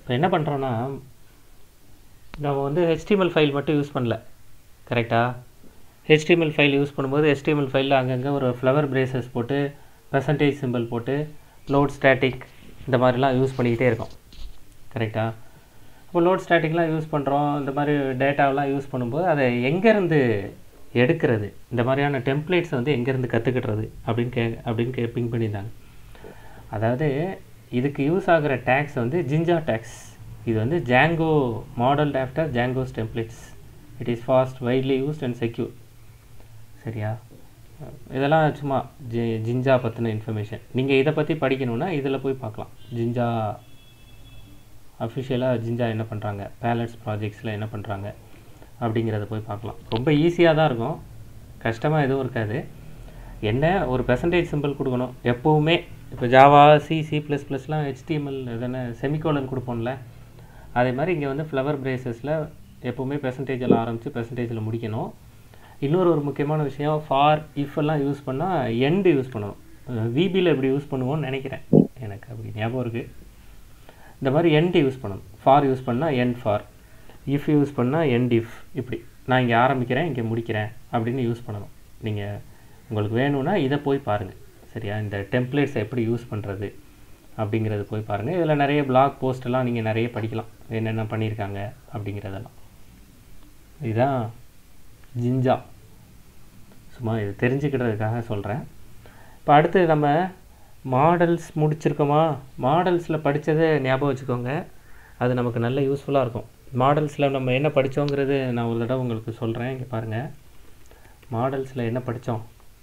இப்போ என்ன பண்ணுறோன்னா நம்ம வந்து HTML ஃபைல் மட்டும் யூஸ் பண்ணல கரெக்டாக HTML ஃபைல் யூஸ் பண்ணும்போது HTML ஃபைலில் அங்கங்கே ஒரு ஃப்ளவர் பிரேசஸ் போட்டு பெர்சன்டேஜ் சிம்பிள் போட்டு லோட் ஸ்டாட்டிக் இந்த மாதிரிலாம் யூஸ் பண்ணிக்கிட்டே இருக்கோம் கரெக்டாக இப்போ லோட் ஸ்டாட்டிக்லாம் யூஸ் பண்ணுறோம் இந்த மாதிரி டேட்டாவெலாம் யூஸ் பண்ணும்போது அதை எங்கேருந்து எடுக்கிறது இந்த மாதிரியான டெம்ப்ளேட்ஸ் வந்து எங்கேருந்து கற்றுக்கிட்டுறது அப்படின்னு கே அப்படின்னு கே பிங் பண்ணியிருந்தாங்க அதாவது இதுக்கு யூஸ் ஆகிற டேக்ஸ் வந்து ஜிஞ்சா டேக்ஸ் இது வந்து Django modelled after Django's templates it is fast widely used and secure சரியா இதெல்லாம் சும்மா ஜி ஜிஞ்சா பற்றின இன்ஃபர்மேஷன் நீங்கள் இதை பற்றி படிக்கணுன்னா இதில் போய் பார்க்கலாம் ஜிஞ்சா அஃபிஷியலாக ஜிஞ்சா என்ன பண்ணுறாங்க பேலட்ஸ் ப்ராஜெக்ட்ஸில் என்ன பண்ணுறாங்க அப்படிங்கிறத போய் பார்க்கலாம் ரொம்ப ஈஸியாக தான் இருக்கும் கஷ்டமாக எதுவும் இருக்காது என்ன ஒரு பெர்சன்டேஜ் சிம்பிள் கொடுக்கணும் எப்போவுமே இப்போ ஜாவா சி சி ப்ளஸ் ப்ளஸ்லாம் ஹெச்டிஎம்எல் எதனா செமிகோலன் கொடுப்போம்ல அதே மாதிரி இங்கே வந்து ஃப்ளவர் பிரேசஸில் எப்போவுமே பெர்சன்டேஜில் ஆரம்பித்து பெர்சன்டேஜில் முடிக்கணும் இன்னொரு ஒரு முக்கியமான விஷயம் ஃபார் இஃப் எல்லாம் யூஸ் பண்ணால் எண்டு யூஸ் பண்ணணும் விபியில் எப்படி யூஸ் பண்ணுவோம்னு நினைக்கிறேன் எனக்கு அப்படி ஞாபகம் இருக்குது இந்த மாதிரி எண்ட் யூஸ் பண்ணணும் ஃபார் யூஸ் பண்ணால் எண்ட் ஃபார் இஃப் யூஸ் பண்ணால் எண்ட் இஃப் இப்படி நான் இங்கே ஆரம்பிக்கிறேன் இங்கே முடிக்கிறேன் அப்படின்னு யூஸ் பண்ணணும் நீங்கள் உங்களுக்கு வேணும்னா இதை போய் பாருங்கள் சரியா இந்த டெம்ப்ளேட்ஸை எப்படி யூஸ் பண்ணுறது அப்படிங்கிறது போய் பாருங்கள் இதில் நிறைய பிளாக் போஸ்டெல்லாம் நீங்கள் நிறைய படிக்கலாம் என்னென்ன பண்ணியிருக்காங்க அப்படிங்கிறதெல்லாம் இதுதான் ஜிஞ்சா சும்மா இது தெரிஞ்சுக்கிறதுக்காக சொல்கிறேன் இப்போ அடுத்து நம்ம மாடல்ஸ் முடிச்சிருக்கோமா மாடல்ஸில் படித்ததை ஞாபகம் வச்சுக்கோங்க அது நமக்கு நல்ல யூஸ்ஃபுல்லாக இருக்கும் மாடல்ஸில் நம்ம என்ன படித்தோங்கிறது நான் ஒரு தடவை உங்களுக்கு சொல்கிறேன் இங்கே பாருங்கள் மாடல்ஸில் என்ன படித்தோம்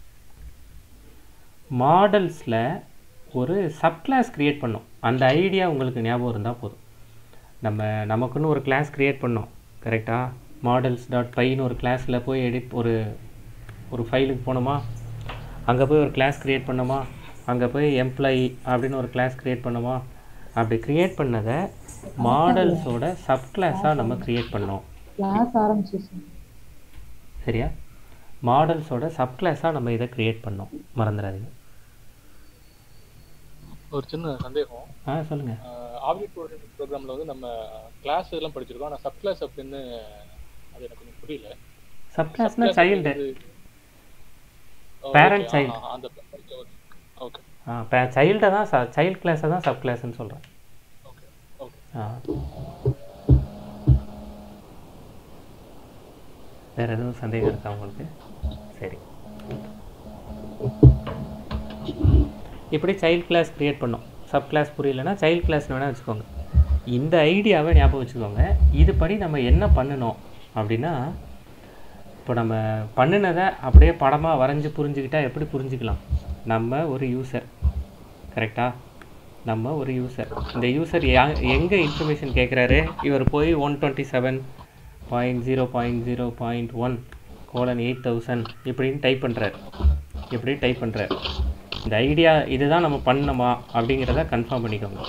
மாடல்ஸில் ஒரு சப்கிளாஸ் க்ரியேட் பண்ணோம் அந்த ஐடியா உங்களுக்கு ஞாபகம் இருந்தால் போதும் நம்ம நமக்குன்னு ஒரு கிளாஸ் க்ரியேட் பண்ணோம் கரெக்டாக மாடல்ஸ் டாட் பைன்னு ஒரு கிளாஸில் போய் எடிட் ஒரு ஒரு ஃபைலுக்கு போனோமா அங்கே போய் ஒரு கிளாஸ் க்ரியேட் பண்ணோமா அங்கே போய் எம்ப்ளாயி அப்படின்னு ஒரு கிளாஸ் க்ரியேட் பண்ணோமா அப்படி க்ரியேட் பண்ணதை மாடல்ஸோட சப்கிளாஸாக நம்ம க்ரியேட் பண்ணோம் கிளாஸ் ஆரம்பிச்சிச்சு சரியா மாடல்ஸோட சப்கிளாஸாக நம்ம இதை க்ரியேட் பண்ணோம் மறந்துடாதீங்க ஒரு சின்ன சந்தேகம் ஆ சொல்லுங்கள் ஆப்ஜெக்ட் ஓரியன்ட் ப்ரோக்ராம்ல வந்து நம்ம கிளாஸ் இதெல்லாம் படிச்சிருக்கோம் ஆனால் சப் கிளாஸ் அப்படின்னு அது எனக்கு கொஞ்சம் புரியல சப்கிளாஸ்னா சைல்டு Parent child. அந்த ஓகே ஆ இப்போ சைல்டை தான் ச சைல்ட் கிளாஸை தான் சப் கிளாஸ்ன்னு சொல்கிறேன் ஓகே ஓகே ஆ வேறு எதுவும் சந்தேகம் இருக்கா உங்களுக்கு சரி இப்படி சைல்ட் கிளாஸ் க்ரியேட் பண்ணோம் சப் கிளாஸ் புரியலன்னா சைல்ட் கிளாஸ் வேணால் வச்சுக்கோங்க இந்த ஐடியாவை ஞாபகம் வச்சுக்கோங்க இதுபடி நம்ம என்ன பண்ணணும் அப்படின்னா இப்போ நம்ம பண்ணினதை அப்படியே படமாக வரைஞ்சி புரிஞ்சுக்கிட்டா எப்படி புரிஞ்சுக்கலாம் நம்ம ஒரு யூசர் கரெக்டாக நம்ம ஒரு யூசர் இந்த யூசர் எங்கே இன்ஃபர்மேஷன் கேட்குறாரு இவர் போய் one twenty seven point zero point zero point one colon eight thousand இப்படின்னு டைப் பண்ணுறாரு இப்படி டைப் பண்ணுறாரு இந்த ஐடியா இதுதான் நம்ம பண்ணணுமா அப்படிங்கிறத கன்ஃபார்ம் பண்ணிக்கோங்க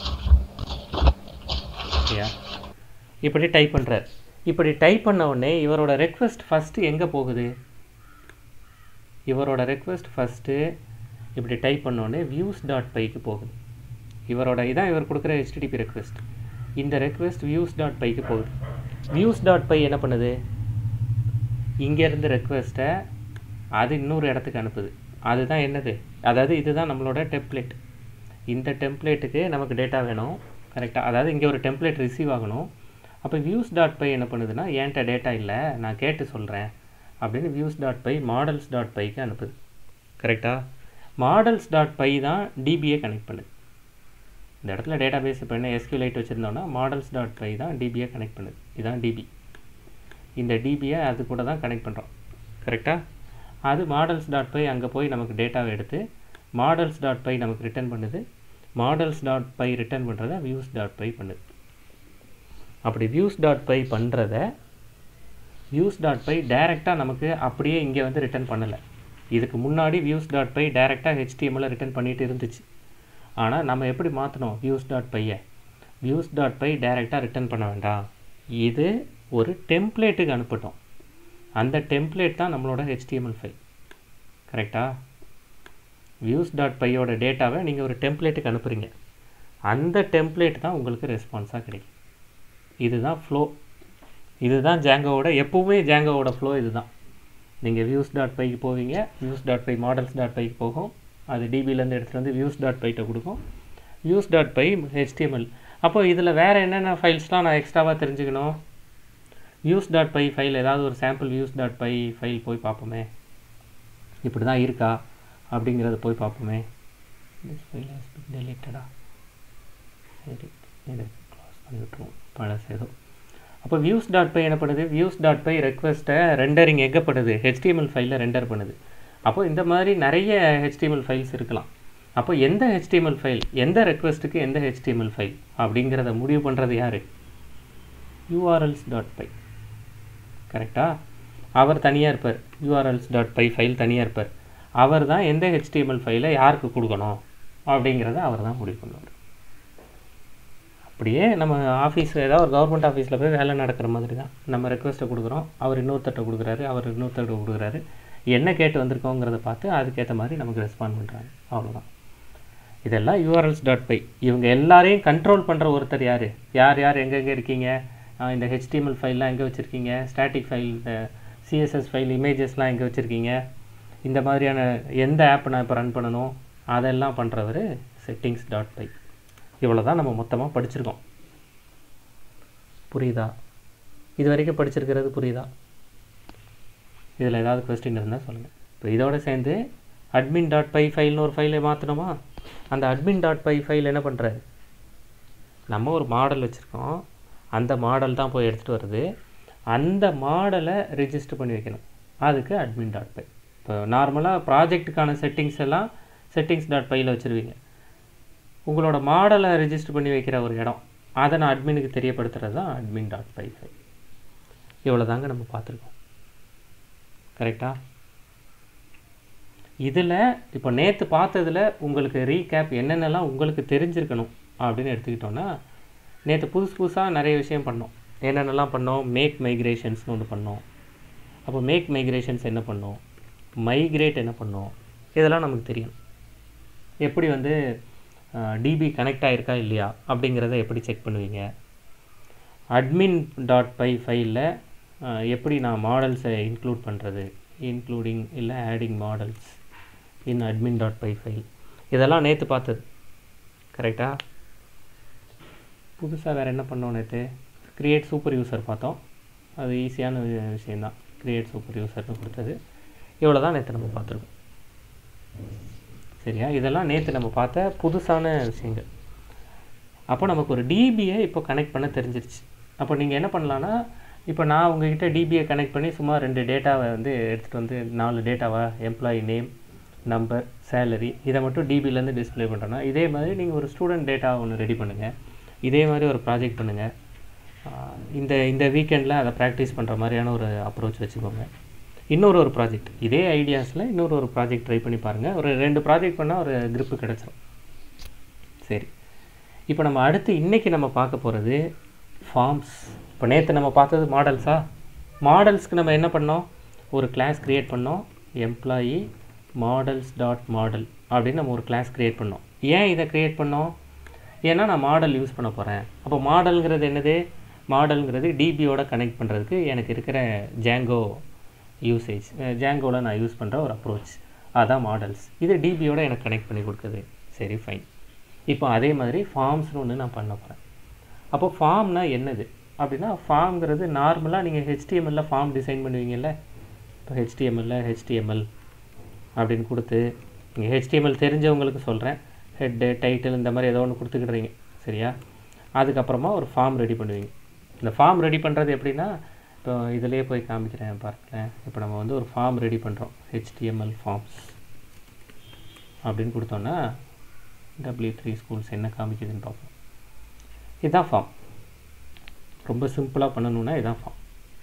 சரியா இப்படி டைப் பண்ணுறாரு இப்படி டைப் பண்ண உடனே இவரோட ரெக்வஸ்ட் ஃபஸ்ட்டு எங்கே போகுது இவரோட ரெக்வஸ்ட் ஃபஸ்ட்டு இப்படி டைப் பண்ண உடனே வியூஸ் டாட் பைக்கு போகுது இவரோட இதான் இவர் கொடுக்குற ஹெச்டிடிபி ரெக்வெஸ்ட் இந்த ரெக்வெஸ்ட் வியூஸ் டாட் பைக்கு போகுது வியூஸ் டாட் பை என்ன பண்ணுது இங்கேருந்து ரெக்வெஸ்ட்டை அது இன்னொரு இடத்துக்கு அனுப்புது அதுதான் என்னது அதாவது இதுதான் நம்மளோட டெம்ப்ளேட் இந்த டெம்ப்ளேட்டுக்கு நமக்கு டேட்டா வேணும் கரெக்டாக அதாவது இங்கே ஒரு டெம்ப்ளேட் ரிசீவ் ஆகணும் அப்போ வியூஸ் டாட் பை என்ன பண்ணுதுன்னா என்கிட்ட டேட்டா இல்லை நான் கேட்டு சொல்கிறேன் அப்படின்னு views dot py models dot பைக்கு அனுப்புது கரெக்டாக மாடல்ஸ் டாட் பை தான் டிபியை கனெக்ட் பண்ணுது இந்த இடத்துல டேட்டா பேஸ் இப்போ என்ன எஸ்கியூலைட் வச்சுருந்தோன்னா மாடல்ஸ் டாட் பை தான் டிபியை கனெக்ட் பண்ணுது இதுதான் டிபி இந்த டிபியை அது கூட தான் கனெக்ட் பண்ணுறோம் கரெக்டாக அது மாடல்ஸ் டாட் பை அங்கே போய் நமக்கு டேட்டாவை எடுத்து மாடல்ஸ் டாட் பை நமக்கு ரிட்டர்ன் பண்ணுது மாடல்ஸ் டாட் பை ரிட்டர்ன் பண்ணுறத வியூஸ் டாட் பை பண்ணுது அப்படி வியூஸ் டாட் பை பண்ணுறத வியூஸ் டாட் பை டைரெக்டாக நமக்கு அப்படியே இங்கே வந்து ரிட்டர்ன் பண்ணலை இதுக்கு முன்னாடி வியூஸ் டாட் பை டைரெக்டாக ஹெச்டிஎம்எல் ரிட்டர்ன் பண்ணிட்டு இருந்துச்சு ஆனால் நம்ம எப்படி மாற்றணும் வியூஸ் டாட் பையை வியூஸ் டாட் பை டைரெக்டாக ரிட்டர்ன் பண்ண வேண்டாம் இது ஒரு டெம்ப்ளேட்டுக்கு அனுப்பட்டும் அந்த டெம்ப்ளேட் தான் நம்மளோட ஹெச்டிஎம்எல் ஃபைல் கரெக்டாக வியூஸ் டாட் பையோட டேட்டாவை நீங்கள் ஒரு டெம்ப்ளேட்டுக்கு அனுப்புகிறீங்க அந்த டெம்ப்ளேட் தான் உங்களுக்கு ரெஸ்பான்ஸாக கிடைக்கும் இதுதான் ஃப்ளோ இதுதான் ஜாங்கோவோட எப்போவுமே ஜாங்கோவோட ஃப்ளோ இதுதான் நீங்கள் வியூஸ் டாட் பைக்கு போவீங்க views dot py models dot பைக்கு போகும் அது டிபிலேருந்து எடுத்துகிட்டு வந்து வியூஸ் டாட் பைட்ட கொடுக்கும் வியூஸ் டாட் பை ஹெச்டிஎம்எல் அப்போ இதில் வேறு என்னென்ன ஃபைல்ஸ்லாம் நான் எக்ஸ்ட்ராவாக தெரிஞ்சுக்கணும் வியூஸ் டாட் பை ஃபைல் ஏதாவது ஒரு sample views dot py file போய் பார்ப்போமே இப்படி தான் இருக்கா அப்படிங்கிறத போய் பார்ப்போமே திஸ் ஃபைல் ஹஸ் பின் டெலிட்டடா சரி இதை க்ளோஸ் பண்ணி விட்டுருவோம் பழசு ஏதோ அப்போ வியூஸ் டாட் பை என்ன பண்ணுது வியூஸ் டாட் பை ரெக்வஸ்ட்டை ரெண்டரிங் எங்கே பண்ணுது ஹெச்டிஎம்எல் ஃபைலில் ரெண்டர் பண்ணுது அப்போ இந்த மாதிரி நிறைய ஹெச்டிஎம்எல் ஃபைல்ஸ் இருக்கலாம் அப்போ எந்த ஹெச்டிஎம்எல் ஃபைல் எந்த ரெக்வஸ்ட்டுக்கு எந்த ஹெச்டிஎம்எல் ஃபைல் அப்படிங்கிறத முடிவு பண்ணுறது யார் யூஆர்எல்ஸ் டாட் பை கரெக்டாக அவர் தனியாக இருப்பார் யூஆர்எல்ஸ் டாட் பை ஃபைல் தனியாக இருப்பார் அவர் தான் எந்த ஹெச்டிஎம்எல் ஃபைலை யாருக்கு கொடுக்கணும் அப்படிங்கிறத அவர் தான் முடிவு பண்ணுவார் அப்படியே நம்ம ஆஃபீஸ் ஏதாவது ஒரு கவர்மெண்ட் ஆஃபீஸில் போய் வேலை நடக்கிற மாதிரி தான் நம்ம ரெக்வஸ்ட்டை கொடுக்குறோம் அவர் இன்னொருத்தட்ட கொடுக்குறாரு அவர் இன்னொருத்தட்ட கொடுக்குறாரு என்ன கேட்டு வந்திருக்கோங்கிறத பார்த்து அதுக்கேற்ற மாதிரி நமக்கு ரெஸ்பாண்ட் பண்ணுறாங்க அவ்வளோதான் இதெல்லாம் யூஆர்எல்ஸ் டாட் பை இவங்க எல்லாரையும் கண்ட்ரோல் பண்ணுற ஒருத்தர் யார் யார் யார் எங்கெங்கே இருக்கீங்க ஆஹ் இந்த ஹெச்டிஎம்எல் ஃபைல்லாம் எங்கே வச்சுருக்கீங்க ஸ்டாட்டிக் ஃபைல் இந்த சிஎஸ்எஸ் ஃபைல் இமேஜஸ்லாம் எங்கே வச்சுருக்கீங்க இந்த மாதிரியான எந்த ஆப் நான் இப்போ ரன் பண்ணணும் அதெல்லாம் பண்ணுறவர் செட்டிங்ஸ் டாட் பை இவ்வளோ தான் நம்ம மொத்தமாக படிச்சிருக்கோம் புரியுதா இது வரைக்கும் படிச்சிருக்கிறது புரியுதா இதில் ஏதாவது கொஸ்டின் இருந்தால் சொல்லுங்கள் இப்போ இதோட சேர்ந்து அட்மின் டாட் பை ஃபைல்னு ஒரு ஃபைலை மாற்றணுமா அந்த அட்மின் டாட் பை ஃபைல் என்ன பண்ணுறாரு நம்ம ஒரு மாடல் வச்சுருக்கோம் அந்த மாடல் தான் போய் எடுத்துகிட்டு வருது அந்த மாடலை ரெஜிஸ்டர் பண்ணி வைக்கணும் அதுக்கு அட்மின் டாட் பை இப்போ நார்மலாக ப்ராஜெக்ட்டுக்கான செட்டிங்ஸ் எல்லாம் செட்டிங்ஸ் டாட் பையில் வச்சுருவீங்க உங்களோட மாடலை ரெஜிஸ்டர் பண்ணி வைக்கிற ஒரு இடம் அதை நான் அட்மினுக்கு தெரியப்படுத்துறது தான் அட்மின் டாட் பை ஃபைல் இவ்வளோ தாங்க நம்ம பார்த்துருக்கோம் கரெக்டா இதில் இப்போ நேற்று பார்த்ததில் உங்களுக்கு ரீகேப் என்னென்னலாம் உங்களுக்கு தெரிஞ்சிருக்கணும் அப்படின்னு எடுத்துக்கிட்டோன்னா நேற்று புதுசு புதுசாக நிறைய விஷயம் பண்ணோம் என்னென்னலாம் பண்ணோம் மேக் மைக்ரேஷன்ஸ்னு ஒன்று பண்ணோம் அப்போ மேக் மைக்ரேஷன்ஸ் என்ன பண்ணோம் மைக்ரேட் என்ன பண்ணோம் இதெல்லாம் நமக்கு தெரியும் எப்படி வந்து டிபி கனெக்ட் ஆகிருக்கா இல்லையா அப்படிங்கிறத எப்படி செக் பண்ணுவீங்க அட்மின் டாட் பை ஃபைலில் எப்படி நான் மாடல்ஸை இன்க்ளூட் பண்ணுறது இன்க்ளூடிங் இல்லை adding models in admin dot py file இதெல்லாம் நேற்று பார்த்தது கரெக்டாக புதுசாக வேறு என்ன பண்ணோம் நேற்று க்ரியேட் சூப்பர் யூசர் பார்த்தோம் அது ஈஸியான விஷயந்தான் க்ரியேட் சூப்பர் யூசர்னு கொடுத்தது இவ்வளோ தான் நேற்று நம்ம பார்த்துருக்கோம் சரியா இதெல்லாம் நேற்று நம்ம பார்த்த புதுசான விஷயங்கள் அப்போ நமக்கு ஒரு டிபியை இப்போ கனெக்ட் பண்ண தெரிஞ்சிருச்சு அப்போ நீங்கள் என்ன பண்ணலான்னா இப்போ நான் உங்ககிட்ட டிபியை கனெக்ட் பண்ணி சும்மா ரெண்டு டேட்டாவை வந்து எடுத்துகிட்டு வந்து நாலு டேட்டாவா எம்ப்ளாயி நேம் நம்பர் சேலரி இதை மட்டும் டிபிலேருந்து டிஸ்பிளே பண்ணுறேன்னா இதே மாதிரி நீங்கள் ஒரு ஸ்டூடெண்ட் டேட்டா ஒன்று ரெடி பண்ணுங்கள் இதே மாதிரி ஒரு ப்ராஜெக்ட் பண்ணுங்கள் இந்த இந்த வீக்கெண்டில் அதை ப்ராக்டிஸ் பண்ணுற மாதிரியான ஒரு அப்ரோச் வச்சுக்கோங்க இன்னொரு ஒரு ப்ராஜெக்ட் இதே ஐடியாஸில் இன்னொரு ஒரு ப்ராஜெக்ட் ட்ரை பண்ணி பாருங்கள் ஒரு ரெண்டு ப்ராஜெக்ட் பண்ணால் ஒரு grip கிடச்சிரும் சரி இப்போ நம்ம அடுத்து இன்றைக்கி நம்ம பார்க்க போகிறது ஃபார்ம்ஸ் இப்போ நேற்று நம்ம பார்த்தது மாடல்ஸா மாடல்ஸ்க்கு நம்ம என்ன பண்ணோம் ஒரு கிளாஸ் க்ரியேட் பண்ணோம் எம்ப்ளாயி மாடல்ஸ் டாட் மாடல் அப்படின்னு நம்ம ஒரு கிளாஸ் க்ரியேட் பண்ணோம் ஏன் இதை க்ரியேட் பண்ணோம் ஏன்னா நான் மாடல் யூஸ் பண்ண போகிறேன் அப்போ மாடல்ங்கிறது என்னது மாடல்ங்கிறது டிபியோட கனெக்ட் பண்ணுறதுக்கு எனக்கு இருக்கிற ஜாங்கோ யூசேஜ் ஜாங்கோவில் நான் யூஸ் பண்ணுற ஒரு அப்ரோச் அதான் மாடல்ஸ் இது டிபியோட எனக்கு கனெக்ட் பண்ணி கொடுக்குது சரி ஃபைன் இப்போ அதே மாதிரி ஃபார்ம்ஸ்னு ஒன்று நான் பண்ண போகிறேன் அப்போ ஃபார்ம்னா என்னது அப்படின்னா ஃபார்ம்ங்கிறது நார்மலாக நீங்கள் ஹெச்டிஎம்எல்ல ஃபார்ம் டிசைன் பண்ணுவீங்கல்ல இப்போ ஹெச்டிஎம்எல்ல ஹெச்டிஎம்எல் அப்படின்னு கொடுத்து நீங்கள் ஹெச்டிஎம்எல் தெரிஞ்சவங்களுக்கு சொல்கிறேன் ஹெட்டு டைட்டில் இந்த மாதிரி ஏதோ ஒன்று கொடுத்துக்கிடுறீங்க சரியா அதுக்கப்புறமா ஒரு ஃபார்ம் ரெடி பண்ணுவீங்க இந்த ஃபார்ம் ரெடி பண்ணுறது எப்படின்னா இப்போ இதிலே போய் காமிக்கிறேன் பாருங்களேன் இப்போ நம்ம வந்து ஒரு ஃபார்ம் ரெடி பண்ணுறோம் ஹெச்டிஎம்எல் ஃபார்ம்ஸ் அப்படின்னு கொடுத்தோன்னா டபிள்யூ த்ரீ ஸ்கூல்ஸ் என்ன காமிக்குதுன்னு பார்ப்போம் இதுதான் ஃபார்ம் ரொம்ப சிம்பிளாக பண்ணணும்னா இதுதான் ஃபார்ம்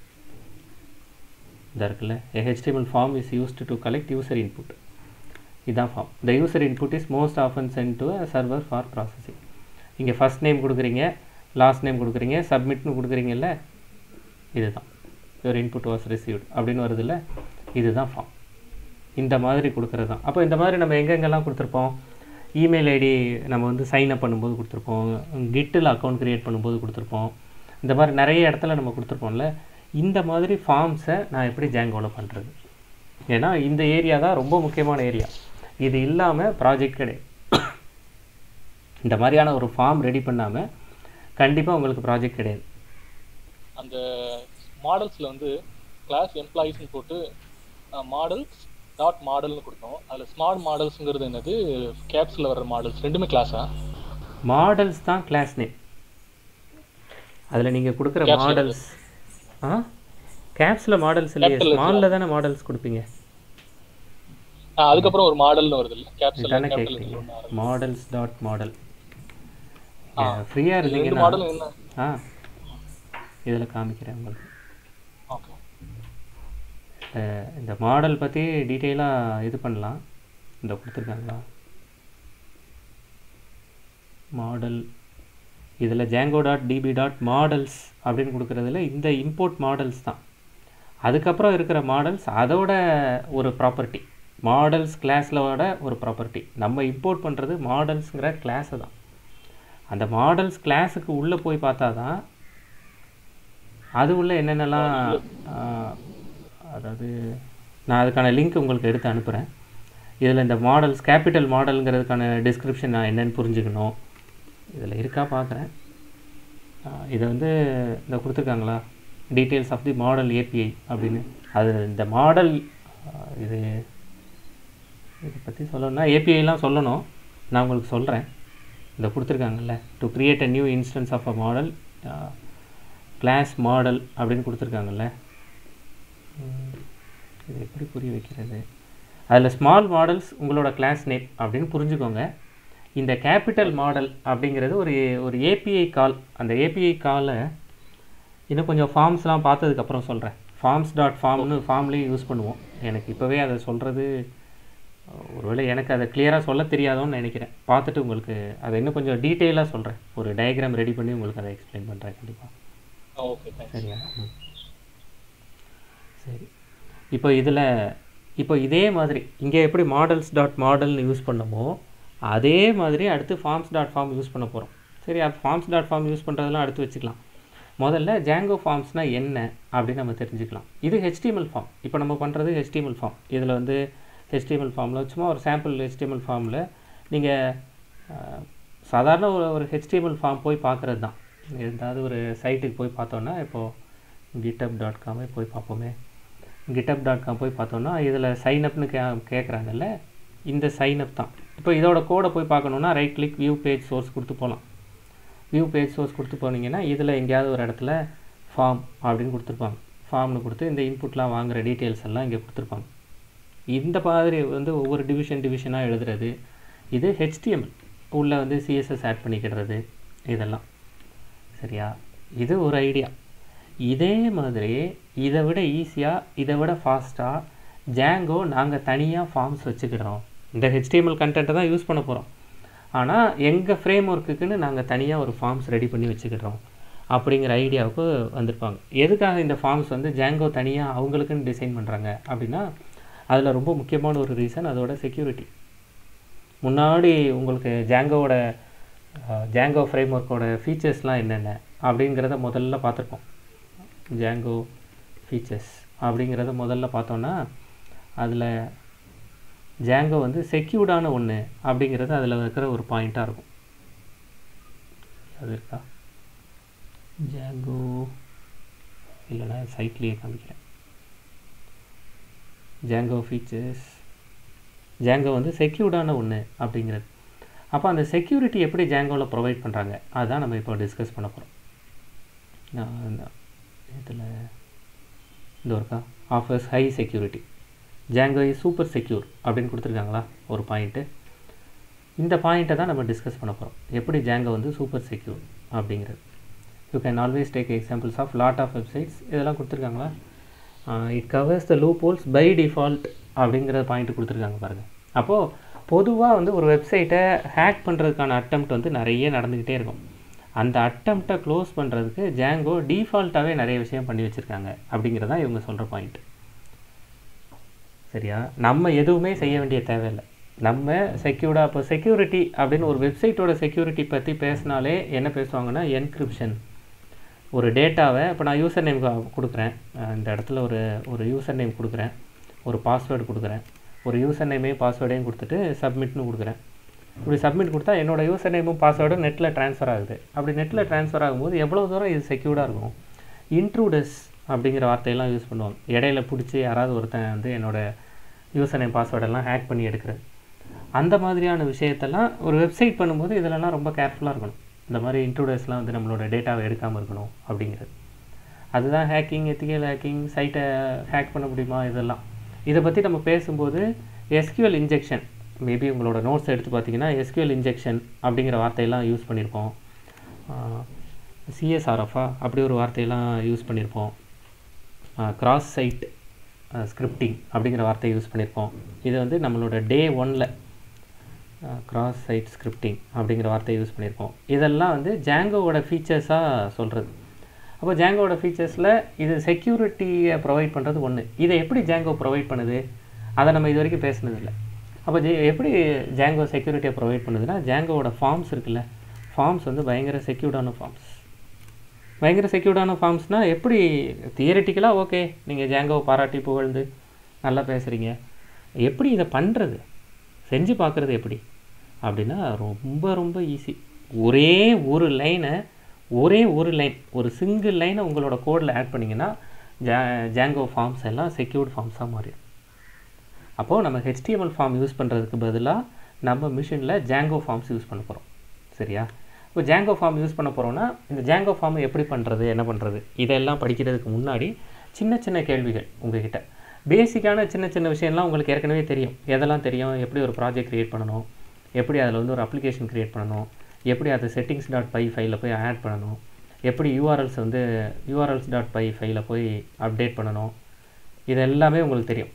இதாக இருக்குல்ல a HTML form is used to collect user input இதான் form the user input is most often sent to a server for processing இங்கே ஃபர்ஸ்ட் நேம் கொடுக்குறீங்க லாஸ்ட் நேம் கொடுக்குறீங்க சப்மிட்னு கொடுக்குறீங்கல்ல இதுதான் your input was received அப்படின்னு வருதுல்ல இதுதான் ஃபார்ம் இந்த மாதிரி கொடுக்குறது தான் அப்போ இந்த மாதிரி நம்ம எங்கெங்கெல்லாம் கொடுத்துருப்போம் இமெயில் ஐடி நம்ம வந்து சைன் அப் பண்ணும்போது கொடுத்துருப்போம் கிட்டில் அக்கௌண்ட் க்ரியேட் பண்ணும்போது கொடுத்துருப்போம் இந்த மாதிரி நிறைய இடத்துல நம்ம கொடுத்துருப்போம்ல இந்த மாதிரி ஃபார்ம்ஸை நான் எப்படி ஜாங்கோவில் பண்ணுறது ஏன்னா இந்த ஏரியா தான் ரொம்ப முக்கியமான ஏரியா இது இல்லாமல் ப்ராஜெக்ட் கிடையாது இந்த மாதிரியான ஒரு ஃபார்ம் ரெடி பண்ணாமல் கண்டிப்பாக உங்களுக்கு ப்ராஜெக்ட் கிடையாது அந்த மாடல்ஸ்ல வந்து கிளாஸ் எம்ப்ளாயிஸ்னு போட்டு மாடல்ஸ் டாட் மாடல்னு கொடுத்தோம் அதுல ஸ்மார்ட் மாடல்ஸ்ங்கிறது என்னது கேப்ஸ்ல வர்ற மாடல்ஸ் ரெண்டுமே கிளாஸா மாடல்ஸ் தான் கிளாஸ் நேம் அதில் நீங்கள் கொடுக்குற Caps ல மாடல்ஸ் ஆ கேப்ஸில் மாடல்ஸ் இல்லையே Capital letter. ஸ்மாலில் தானே மாடல்ஸ் கொடுப்பீங்க அதுக்கப்புறம் ஒரு மாடல்னு வருது இல்ல கேப்ஸ்ல இதுதானே கேபிட்டல் கேட்குறீங்க மாடல்ஸ் டாட் மாடல் ஆ. ஃப்ரீயாக ரெண்டு இருந்தீங்கன்னா மாடலும் என்ன ஆ இதில் காமிக்கிறேன் உங்களுக்கு ஓகே அஹ் இந்த மாடல் பற்றி டீட்டெயிலாக இது பண்ணலாம் இந்த கொடுத்துருக்காங்களா மாடல் இதில் Django dot DB dot models அப்படின்னு கொடுக்குறதுல இந்த இம்போர்ட் மாடல்ஸ் தான் அதுக்கப்புறம் இருக்கிற மாடல்ஸ் அதோட ஒரு ப்ராப்பர்ட்டி மாடல்ஸ் கிளாஸிலோட ஒரு ப்ராப்பர்ட்டி நம்ம இம்போர்ட் பண்ணுறது மாடல்ஸுங்கிற கிளாஸை தான் அந்த மாடல்ஸ் கிளாஸுக்கு உள்ளே போய் பார்த்தா தான் அது உள்ள என்னென்னலாம் ஆஹ், அதாவது நான் அதுக்கான லிங்க் உங்களுக்கு எடுத்து அனுப்புகிறேன் இதில் இந்த மாடல்ஸ் கேபிட்டல் மாடலுங்கிறதுக்கான டிஸ்கிரிப்ஷன் நான் என்னன்னு புரிஞ்சுக்கணும் இதில் இருக்கா பார்க்குறேன் இதை வந்து இந்த கொடுத்துருக்காங்களா details of the model API அப்படின்னு அது இந்த மாடல் இது இதை பற்றி சொல்லணும்னா ஏபிஐலாம் சொல்லணும் நான் உங்களுக்கு சொல்கிறேன் இந்த கொடுத்துருக்காங்கல்ல to create a new instance of a model class model அப்படின்னு கொடுத்துருக்காங்கல்ல உம், இது எப்படி புரிய வைக்கிறது அதில் ஸ்மால் மாடல்ஸ் உங்களோட கிளாஸ் நேம் அப்படின்னு புரிஞ்சுக்கோங்க இந்த கேபிட்டல் மாடல் அப்படிங்கிறது ஒரு ஒரு ஏபிஐ கால் அந்த ஏபிஐ காலை இன்னும் கொஞ்சம் ஃபார்ம்ஸ்லாம் பார்த்ததுக்கப்புறம் சொல்கிறேன் ஃபார்ம்ஸ் டாட் ஃபார்ம்னு ஃபார்ம்லேயும் யூஸ் பண்ணுவோம் எனக்கு இப்போவே அதை சொல்கிறது ஒருவேளை எனக்கு அதை கிளியராக சொல்ல தெரியாதோன்னு நினைக்கிறேன் பார்த்துட்டு உங்களுக்கு அதை இன்னும் கொஞ்சம் டீட்டெயிலாக சொல்கிறேன் ஒரு டயக்ராம் ரெடி பண்ணி உங்களுக்கு அதை எக்ஸ்பிளைன் பண்ணுறேன் கண்டிப்பாக ஓகே தேங்க்ஸ் சரியா ம். சரி இப்போ இதில் இப்போ இதே மாதிரி இங்கே எப்படி மாடல்ஸ் டாட் மாடல்னு யூஸ் பண்ணமோ அதே மாதிரி அடுத்து ஃபார்ம்ஸ் டாட் ஃபார்ம் யூஸ் பண்ண போகிறோம் சரி அது ஃபார்ம்ஸ் டாட் ஃபார்ம் யூஸ் பண்ணுறதெல்லாம் அடுத்து வச்சுக்கலாம் முதல்ல ஜாங்கோ ஃபார்ம்ஸ்னால் என்ன அப்படின்னு நம்ம தெரிஞ்சுக்கலாம் இது ஹெச்டிஎம்எல் ஃபார்ம் இப்போ நம்ம பண்ணுறது ஹெச்டிஎம்எல் ஃபார்ம் இதில் வந்து ஹெச்டிஎம்எல் ஃபார்மில் சும்மா ஒரு சாம்பிள் ஹெச்டிஎம்எல் ஃபார்மில் நீங்கள் சாதாரண ஒரு ஒரு ஹெச்டிஎம்எல் ஃபார்ம் போய் பார்க்குறது தான் ஏதாவது ஒரு சைட்டுக்கு போய் பார்த்தோன்னா இப்போது கிட்டப் டாட் காமே போய் பார்ப்போமே கிட்டப் டாட் காம் போய் பார்த்தோன்னா இதில் சைனப்னு கே கேட்குறாங்கல்ல இந்த சைனப் தான் இப்போ இதோட கோடை போய் பார்க்கணுன்னா right click view page source கொடுத்து போகலாம் வியூ பேஜ் சோர்ஸ் கொடுத்து போனீங்கன்னா இதில் எங்கேயாவது ஒரு இடத்துல ஃபார்ம் அப்படின்னு கொடுத்துருப்பாங்க ஃபார்ம்னு கொடுத்து இந்த இன்புட்லாம் வாங்குற டீட்டெயில்ஸ் எல்லாம் இங்கே கொடுத்துருப்பாங்க இந்த மாதிரி வந்து ஒவ்வொரு டிவிஷன் டிவிஷனாக எழுதுறது இது ஹெச்டிஎம்எல் உள்ளே வந்து சிஎஸ்எஸ் ஆட் பண்ணிக்கிடுறது இதெல்லாம் சரியா இது ஒரு ஐடியா இதே மாதிரி இதை விட ஈஸியாக இதை விட ஃபாஸ்ட்டாக ஜாங்கோ நாங்கள் தனியாக ஃபார்ம்ஸ் வச்சுக்கிடுறோம் இந்த ஹெச்டிஎம்எல் கண்டென்ட்டை தான் யூஸ் பண்ண போகிறோம் ஆனால் எங்கள் ஃப்ரேம் ஒர்க்குக்குன்னு நாங்கள் தனியாக ஒரு ஃபார்ம்ஸ் ரெடி பண்ணி வச்சுக்கிடுறோம் அப்படிங்கிற ஐடியாவுக்கு வந்திருப்பாங்க எதுக்காக இந்த ஃபார்ம்ஸ் வந்து ஜாங்கோ தனியாக அவங்களுக்குன்னு டிசைன் பண்ணுறாங்க அப்படின்னா அதில் ரொம்ப முக்கியமான ஒரு ரீசன் அதோட செக்யூரிட்டி முன்னாடி உங்களுக்கு ஜாங்கோவோட ஜாங்கோ ஃப்ரேம் ஒர்க்கோட ஃபீச்சர்ஸ்லாம் என்னென்ன அப்படிங்கிறத முதல்ல பார்த்துருப்போம் ஜாங்கோ ஃபீச்சர்ஸ் அப்படிங்கிறத முதல்ல பார்த்தோன்னா அதில் ஜாங்கோ வந்து செக்யூர்டான ஒன்று அப்படிங்கிறது அதில் இருக்கிற ஒரு பாயிண்ட்டாக இருக்கும் அது இருக்கா ஜாங்கோ இல்லைனா சைட்லேயே காமிக்கிறேன் ஜாங்கோ ஃபீச்சர்ஸ் ஜாங்கோ வந்து செக்யூர்டான ஒன்று அப்படிங்கிறது அப்போ அந்த செக்யூரிட்டி எப்படி ஜாங்கோவில் ப்ரொவைட் பண்ணுறாங்க அதுதான் நம்ம இப்போ டிஸ்கஸ் பண்ண போகிறோம் இதில் இந்த ஒருக்கா offers high security Django is super secure அப்படின்னு கொடுத்துருக்காங்களா ஒரு பாயிண்ட்டு இந்த பாயிண்ட்டை தான் நம்ம டிஸ்கஸ் பண்ண போகிறோம் எப்படி ஜாங்கோ வந்து சூப்பர் செக்யூர் அப்படிங்கிறது you can always take examples of lot of websites இதெல்லாம் கொடுத்துருக்காங்களா it covers the loopholes by default அப்படிங்கிற பாயிண்ட் கொடுத்துருக்காங்க பாருங்கள் அப்போது பொதுவாக வந்து ஒரு வெப்சைட்டை ஹேக் பண்ணுறதுக்கான அட்டம்ப்ட் வந்து நிறைய நடந்துக்கிட்டே இருக்கும் அந்த அட்டம்ப்டை க்ளோஸ் பண்ணுறதுக்கு ஜாங்கோ டிஃபால்ட்டாகவே நிறைய விஷயம் பண்ணி வச்சுருக்காங்க அப்படிங்கிறது தான் இவங்க சொல்கிற பாயிண்ட் சரியா நம்ம எதுவுமே செய்ய வேண்டிய தேவையில்லை நம்ம செக்யூர்டாக இப்போ செக்யூரிட்டி அப்படின்னு ஒரு வெப்சைட்டோட செக்யூரிட்டி பற்றி பேசினாலே என்ன பேசுவாங்கன்னா என்கிரிப்ஷன் ஒரு டேட்டாவை இப்போ நான் யூசர் நேம் கொடுக்குறேன் அஹ் இந்த இடத்துல ஒரு ஒரு யூசர் நேம் கொடுக்குறேன் ஒரு பாஸ்வேர்டு கொடுக்குறேன் ஒரு யூசர் நேமையும் பாஸ்வேர்டையும் கொடுத்துட்டு சப்மிட்னு கொடுக்குறேன் இப்படி சப்மிட் கொடுத்தா என்னோட யூசர் நேமும் பாஸ்வேர்டும் நெட்டில் ட்ரான்ஸ்ஃபர் ஆகுது அப்படி நெட்டில் ட்ரான்ஸ்ஃபர் ஆகும்போது எவ்வளோ தூரம் இது செக்யூர்டாக இருக்கும் இன்ட்ரூடர்ஸ் அப்படிங்கிற வார்த்தையெல்லாம் யூஸ் பண்ணுவாங்க இடையில பிடிச்சி யாராவது ஒருத்தன் வந்து என்னோட யூசர் நேம் பாஸ்வேர்டெல்லாம் ஹேக் பண்ணி எடுக்கிறது அந்த மாதிரியான விஷயத்தெல்லாம் ஒரு வெப்சைட் பண்ணும்போது இதிலெல்லாம் ரொம்ப கேர்ஃபுல்லாக இருக்கணும் இந்த மாதிரி இன்ட்ரூடர்ஸ்லாம் வந்து நம்மளோட டேட்டாவை எடுக்காமல் இருக்கணும் அப்படிங்கிறது அதுதான் ஹேக்கிங் எத்திக்கல் ஹேக்கிங் சைட்டை ஹேக் பண்ண முடியுமா இதெல்லாம் இதை பற்றி நம்ம பேசும்போது எஸ்கியூஎல் இன்ஜெக்ஷன் மேபி உங்களோட நோட்ஸ் எடுத்து பார்த்தீங்கன்னா எஸ்கியூஎல் இன்ஜெக்ஷன் அப்படிங்கிற வார்த்தையெல்லாம் யூஸ் பண்ணியிருப்போம் சிஎஸ்ஆர்எஃபா அப்படி ஒரு வார்த்தையெல்லாம் யூஸ் பண்ணியிருப்போம் கிராஸ் சைட் ஸ்கிரிப்டிங் அப்படிங்கிற வார்த்தையை யூஸ் பண்ணியிருப்போம் இது வந்து நம்மளோட டே ஒனில் கிராஸ் சைட் ஸ்கிரிப்டிங் அப்படிங்கிற வார்த்தையை யூஸ் பண்ணியிருப்போம் இதெல்லாம் வந்து ஜாங்கோவோட ஃபீச்சர்ஸாக சொல்கிறது அப்போ ஜாங்கோவோட ஃபீச்சர்ஸில் இது செக்யூரிட்டியை ப்ரொவைட் பண்ணுறது ஒன்று இதை எப்படி ஜாங்கோ ப்ரொவைட் பண்ணுது அதை நம்ம இது வரைக்கும் பேசுனதில்லை அப்போ ஜே எப்படி ஜாங்கோ செக்யூரிட்டியை ப்ரொவைட் பண்ணுதுன்னா ஜாங்கோவோட ஃபார்ம்ஸ் இருக்குல்ல ஃபார்ம்ஸ் வந்து பயங்கர செக்யூர்டான ஃபார்ம்ஸ் பயங்கர செக்யூர்டான ஃபார்ம்ஸ்னால் எப்படி தியரிட்டிக்கலாக ஓகே நீங்கள் ஜாங்கோவை பாராட்டி புகழ்ந்து நல்லா பேசுகிறீங்க எப்படி இதை பண்ணுறது செஞ்சு பார்க்குறது எப்படி அப்படின்னா ரொம்ப ரொம்ப ஈஸி ஒரே ஒரு லைனை ஒரே ஒரு லைன் ஒரு சிங்கிள் லைனை உங்களோட கோடில் ஆட் பண்ணிங்கன்னா ஜா ஜாங்கோ ஃபார்ம்ஸ் எல்லாம் செக்யூர்ட் ஃபார்ம்ஸாக மாறிடும் அப்போது நம்ம ஹெச்டிஎம்எல் ஃபார்ம் யூஸ் பண்ணுறதுக்கு பதிலாக நம்ம மிஷினில் ஜாங்கோ ஃபார்ம்ஸ் யூஸ் பண்ண போகிறோம் சரியா இப்போ ஜாங்கோ ஃபார்ம் யூஸ் பண்ண போகிறோன்னா இந்த ஜாங்கோ ஃபார்ம் எப்படி பண்ணுறது என்ன பண்ணுறது இதெல்லாம் படிக்கிறதுக்கு முன்னாடி சின்ன சின்ன கேள்விகள் உங்ககிட்ட பேசிக்கான சின்ன சின்ன விஷயம்லாம் உங்களுக்கு ஏற்கனவே தெரியும் எதெல்லாம் தெரியும் எப்படி ஒரு ப்ராஜெக்ட் க்ரியேட் பண்ணணும் எப்படி அதில் வந்து ஒரு அப்ளிகேஷன் க்ரியேட் பண்ணணும் எப்படி அதை செட்டிங்ஸ் டாட் பை ஃபைலில் போய் ஆட் பண்ணணும் எப்படி யூஆர்எல்ஸ் வந்து யூஆர்எல்ஸ் டாட் பை ஃபைலில் போய் அப்டேட் பண்ணணும் இது எல்லாமே உங்களுக்கு தெரியும்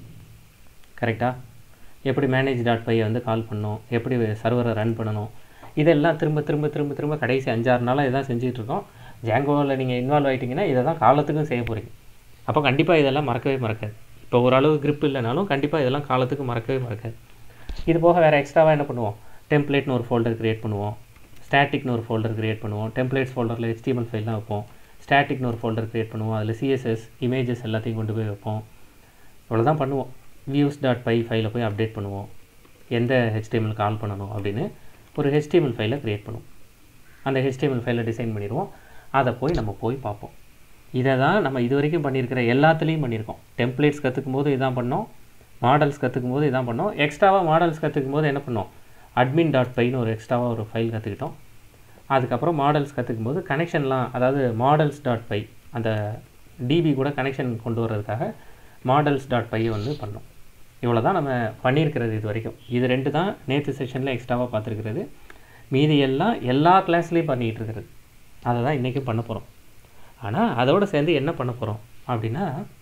கரெக்டாக எப்படி மேனேஜ் டாட் பை வந்து கால் பண்ணணும் எப்படி சர்வரை ரன் பண்ணணும் இதெல்லாம் திரும்ப திரும்ப திரும்ப திரும்ப கடைசி அஞ்சாறு நாளாக இதான் செஞ்சுட்டு இருக்கோம் ஜாங்கோவில் நீங்கள் இன்வால்வ் ஆகிட்டிங்கன்னா இதை தான் காலத்துக்கும் செய்ய போகிறீங்க அப்போ கண்டிப்பாக இதெல்லாம் மறக்கவே மறக்காது இப்போ ஓரளவு grip இல்லைனாலும் கண்டிப்பாக இதெல்லாம் காலத்துக்கு மறக்கவே மறக்காது இது போக வேறு எக்ஸ்ட்ராவாக என்ன பண்ணுவோம் டெம்ப்ளேட்னு ஒரு ஃபோல்டர் க்ரியேட் பண்ணுவோம் ஸ்டாட்டிக்னு ஒரு ஃபோல்டர் க்ரியேட் பண்ணுவோம் டெம்ப்ளேட்ஸ் ஃபோல்டரில் HTML ஃபைல் தான் வைப்போம் ஸ்டாட்டிக்னு ஒரு ஃபோல்டர் க்ரியேட் பண்ணுவோம் அதில் சிஎஸ்எஸ் இமேஜஸ் எல்லாத்தையும் கொண்டு போய் வைப்போம் இவ்வளோ பண்ணுவோம் வியூஸ் டாட் பை ஃபைலை போய் அப்டேட் பண்ணுவோம் எந்த HTML கால் பண்ணணும் அப்படின்னு ஒரு HTML ஃபைலை க்ரியேட் பண்ணுவோம் அந்த HTML ஃபைலை டிசைன் பண்ணிடுவோம் அதை போய் நம்ம போய் பார்ப்போம் இதை தான் நம்ம இது வரைக்கும் பண்ணியிருக்கிற எல்லாத்துலேயும் பண்ணியிருக்கோம் டெம்ப்ளேட்ஸ் கற்றுக்கும் போது இதான் பண்ணோம் மாடல்ஸ் கற்றுக்கும் போது இதான் பண்ணோம் எக்ஸ்ட்ராவாக மாடல்ஸ் கற்றுக்கும் போது என்ன பண்ணோம் அட்மின் டாட் பைன்னு ஒரு எக்ஸ்ட்ராவாக ஒரு ஃபைல் கற்றுக்கிட்டோம் அதுக்கப்புறம் மாடல்ஸ் கற்றுக்கும் போது கனெக்ஷன்லாம் அதாவது மாடல்ஸ் டாட் பை அந்த டிபி கூட கனெக்ஷன் கொண்டு வர்றதுக்காக மாடல்ஸ் டாட் பையை வந்து பண்ணோம் இவ்வளோ தான் நம்ம பண்ணியிருக்கிறது இது வரைக்கும் இது ரெண்டு தான் நேற்று செஷனில் எக்ஸ்ட்ராவாக பார்த்துருக்கிறது மீதி எல்லாம் எல்லா கிளாஸ்லேயும் பண்ணிகிட்டு இருக்கிறது அதை தான் இன்றைக்கும் பண்ண போகிறோம் ஆனால் அதோடு சேர்ந்து என்ன பண்ண போகிறோம் அப்படின்னா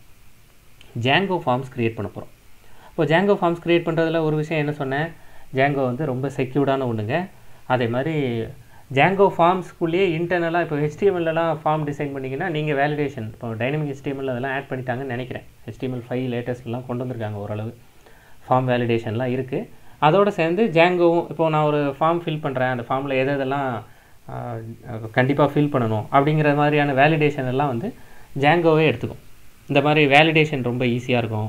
ஜாங்கோ ஃபார்ம்ஸ் க்ரியேட் பண்ண போகிறோம் இப்போ ஜாங்கோ ஃபார்ம்ஸ் க்ரியேட் பண்ணுறதுல ஒரு விஷயம் என்ன சொன்னேன் ஜாங்கோ வந்து ரொம்ப செக்யூர்டான ஒன்றுங்க அதே மாதிரி ஜாங்கோ ஃபார்ம்ஸ்குள்ளேயே இன்டர்னலாக இப்போ ஹெச்டிஎம்எல்லாம் ஃபார்ம் டிசைன் பண்ணிங்கன்னா நீங்கள் வேலிடேஷன் இப்போ டைனமிக் HTML அதெல்லாம் ஆட் பண்ணிட்டாங்கன்னு நினைக்கிறேன் HTML ஃபைவ் லேட்டஸ்ட்லாம் கொண்டு வந்திருக்காங்க ஓரளவு ஃபார்ம் வேலிடேஷன்லாம் இருக்குது அதோடு சேர்ந்து ஜாங்கோவும் இப்போ நான் ஒரு ஃபார்ம் ஃபில் பண்ணுறேன் அந்த ஃபார்மில் எது எதெல்லாம் கண்டிப்பாக ஃபில் பண்ணணும் அப்படிங்கிற மாதிரியான வேலிடேஷன் எல்லாம் வந்து ஜாங்கோவே எடுத்துக்கும் இந்த மாதிரி வேலிடேஷன் ரொம்ப ஈஸியாக இருக்கும்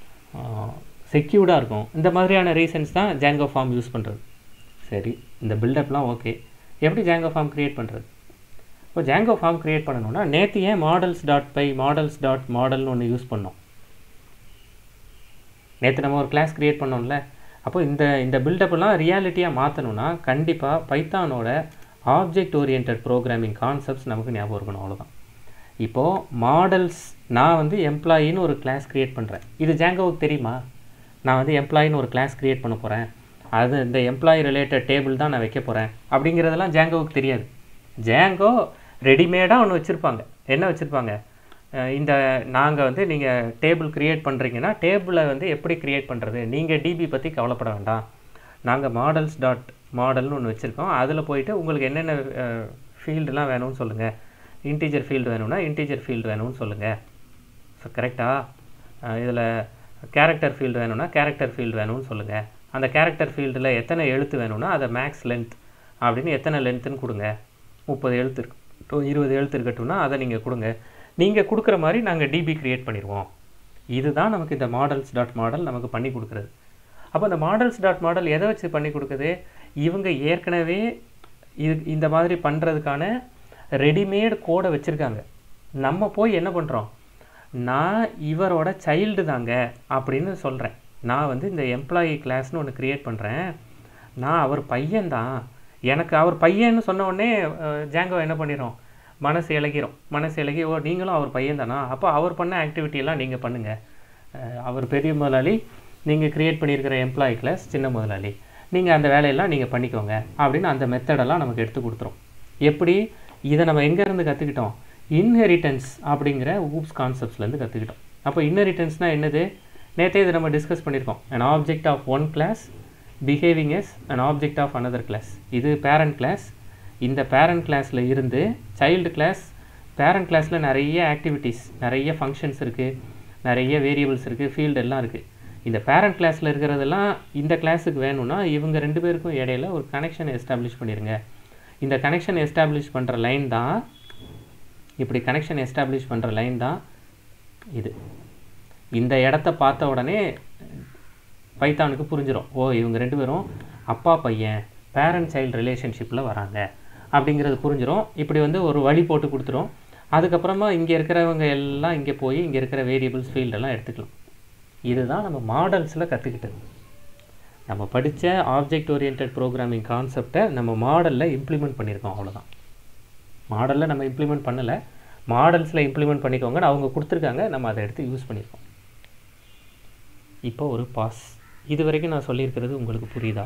செக்யூர்டாக இருக்கும் இந்த மாதிரியான ரீசன்ஸ் தான் ஜாங்கோ ஃபார்ம் யூஸ் பண்ணுறது சரி இந்த பில்டப்லாம் ஓகே எப்படி ஜாங்கோ ஃபார்ம் க்ரியேட் பண்ணுறது இப்போ ஜாங்கோ ஃபார்ம் க்ரியேட் பண்ணணும்னா நேற்று ஏன் models dot py models dot மாடல்னு ஒன்று யூஸ் பண்ணோம் நேற்று நம்ம ஒரு கிளாஸ் க்ரியேட் பண்ணோம்ல அப்போ இந்த இந்த பில்டப்லாம் ரியாலிட்டியாக மாற்றணும்னா கண்டிப்பாக பைத்தானோட ஆப்ஜெக்ட் ஓரியன்ட் ப்ரோக்ராமிங் கான்செப்ட்ஸ் நமக்கு ஞாபகம் இருக்கணும் அவ்வளோதான் இப்போது மாடல்ஸ் நான் வந்து எம்ப்ளாயின்னு ஒரு கிளாஸ் க்ரியேட் பண்ணுறேன் இது ஜாங்கோவுக்கு தெரியுமா நான் வந்து எம்ப்ளாயின்னு ஒரு கிளாஸ் க்ரியேட் பண்ண போகிறேன் அது இந்த எம்ப்ளாயி ரிலேட்டட் டேபிள் தான் நான் வைக்க போகிறேன் அப்படிங்கிறதெல்லாம் ஜாங்கோவுக்கு தெரியாது ஜாங்கோ ரெடிமேடாக ஒன்று வச்சுருப்பாங்க என்ன வச்சுருப்பாங்க இந்த நாங்கள் வந்து நீங்கள் டேபிள் க்ரியேட் பண்ணுறீங்கன்னா டேபிளை வந்து எப்படி க்ரியேட் பண்ணுறது நீங்கள் டிபி பற்றி கவலைப்பட வேண்டாம் நாங்கள் மாடல்ஸ் டாட் மாடல்னு ஒன்று வச்சுருக்கோம் அதில் போயிட்டு உங்களுக்கு என்னென்ன ஃபீல்டுலாம் வேணும்னு சொல்லுங்கள் இன்டீஜர் ஃபீல்டு வேணும்னா இன்டீஜர் ஃபீல்டு வேணும்னு சொல்லுங்கள் ஸோ கரெக்டாக இதில் கேரக்டர் ஃபீல்டு வேணும்னா கேரக்டர் ஃபீல்டு வேணும்னு சொல்லுங்கள் அந்த கேரக்டர் ஃபீல்டில் எத்தனை எழுத்து வேணும்னா அதை மேக்ஸ் லென்த் அப்படின்னு எத்தனை லென்த்துன்னு கொடுங்க முப்பது எழுத்து இருக்கட்டும் இருபது எழுத்து இருக்கட்டும்னா அதை நீங்கள் கொடுங்க நீங்கள் கொடுக்குற மாதிரி நாங்கள் டிபி க்ரியேட் பண்ணிடுவோம் இதுதான் நமக்கு இந்த மாடல்ஸ் டாட் மாடல் நமக்கு பண்ணி கொடுக்குறது அப்போ இந்த மாடல்ஸ் டாட் மாடல் எதை வச்சு பண்ணி கொடுக்குது இவங்க ஏற்கனவே இது இந்த மாதிரி பண்ணுறதுக்கான ரெடிமேட் கோடை வச்சுருக்காங்க நம்ம போய் என்ன பண்ணுறோம் நான் இவரோட சைல்டு தாங்க அப்படின்னு சொல்கிறேன் நான் வந்து இந்த எம்ப்ளாயி கிளாஸ்னு ஒன்று க்ரியேட் பண்ணுறேன் நான் அவர் பையன்தான் எனக்கு அவர் பையன்னு சொன்ன உடனே ஜாங்கோ என்ன பண்ணிடும் மனசு இலகிரும் மனசு இலகி ஓ நீங்களும் அவர் பையன் தானா அப்போ அவர் பண்ண ஆக்டிவிட்டியெல்லாம் நீங்கள் பண்ணுங்கள் அவர் பெரிய முதலாளி நீங்கள் க்ரியேட் பண்ணியிருக்கிற எம்ப்ளாயி கிளாஸ் சின்ன முதலாளி நீங்கள் அந்த வேலையெல்லாம் நீங்கள் பண்ணிக்கோங்க அப்படின்னு அந்த மெத்தடெல்லாம் நமக்கு எடுத்து கொடுத்துரும் எப்படி இதை நம்ம எங்கேருந்து கற்றுக்கிட்டோம் இன்ஹெரிட்டன்ஸ் அப்படிங்கிற ஊப்ஸ் கான்செப்ட்ஸ்லேருந்து கற்றுக்கிட்டோம் அப்போ இன்ஹெரிட்டன்ஸ்னால் என்னது நேற்றே இதை நம்ம டிஸ்கஸ் பண்ணியிருக்கோம் an object of one class behaving as an object of another class இது பேரண்ட் கிளாஸ் இந்த பேரண்ட் கிளாஸில் இருந்து சைல்டு கிளாஸ் பேரண்ட் கிளாஸில் நிறைய ஆக்டிவிட்டீஸ் நிறைய ஃபங்க்ஷன்ஸ் இருக்குது நிறைய வேரியபிள்ஸ் இருக்குது ஃபீல்டு எல்லாம் இருக்குது இந்த பேரண்ட் கிளாஸில் இருக்கிறதெல்லாம் இந்த கிளாஸுக்கு வேணும்னா இவங்க ரெண்டு பேருக்கும் இடையில ஒரு கனெக்ஷனை எஸ்டாப்ளிஷ் பண்ணிடுங்க இந்த கனெக்ஷன் எஸ்டாப்ளிஷ் பண்ணுற லைன் தான் இப்படி கனெக்ஷன் எஸ்டாப்ளிஷ் பண்ணுற லைன் தான் இது இந்த இடத்த பார்த்த உடனே பைத்தானுக்கு புரிஞ்சிடும் ஓ இவங்க ரெண்டு பேரும் அப்பா பையன் பேரண்ட் சைல்டு ரிலேஷன்ஷிப்பில் வராங்க அப்படிங்கிறது புரிஞ்சிடும் இப்படி வந்து ஒரு வழி போட்டு கொடுத்துரும் அதுக்கப்புறமா இங்கே இருக்கிறவங்க எல்லாம் இங்கே போய் இங்கே இருக்கிற வேரியபிள்ஸ் ஃபீல்டெல்லாம் எடுத்துக்கலாம் இதுதான் நம்ம மாடல்ஸில் கற்றுக்கிட்டது நம்ம படித்த ஆப்ஜெக்ட் ஓரியன்ட் ப்ரோக்ராமிங் கான்செப்டை நம்ம மாடலில் இம்ப்ளிமெண்ட் பண்ணியிருக்கோம் அவ்வளோதான் மாடலில் நம்ம இம்ப்ளிமெண்ட் பண்ணலை மாடல்ஸில் இம்ப்ளிமெண்ட் பண்ணிக்கோங்கன்னு அவங்க கொடுத்துருக்காங்க நம்ம அதை எடுத்து யூஸ் பண்ணியிருக்கோம் இப்போ ஒரு பாஸ் இது வரைக்கும் நான் சொல்லியிருக்கிறது உங்களுக்கு புரியுதா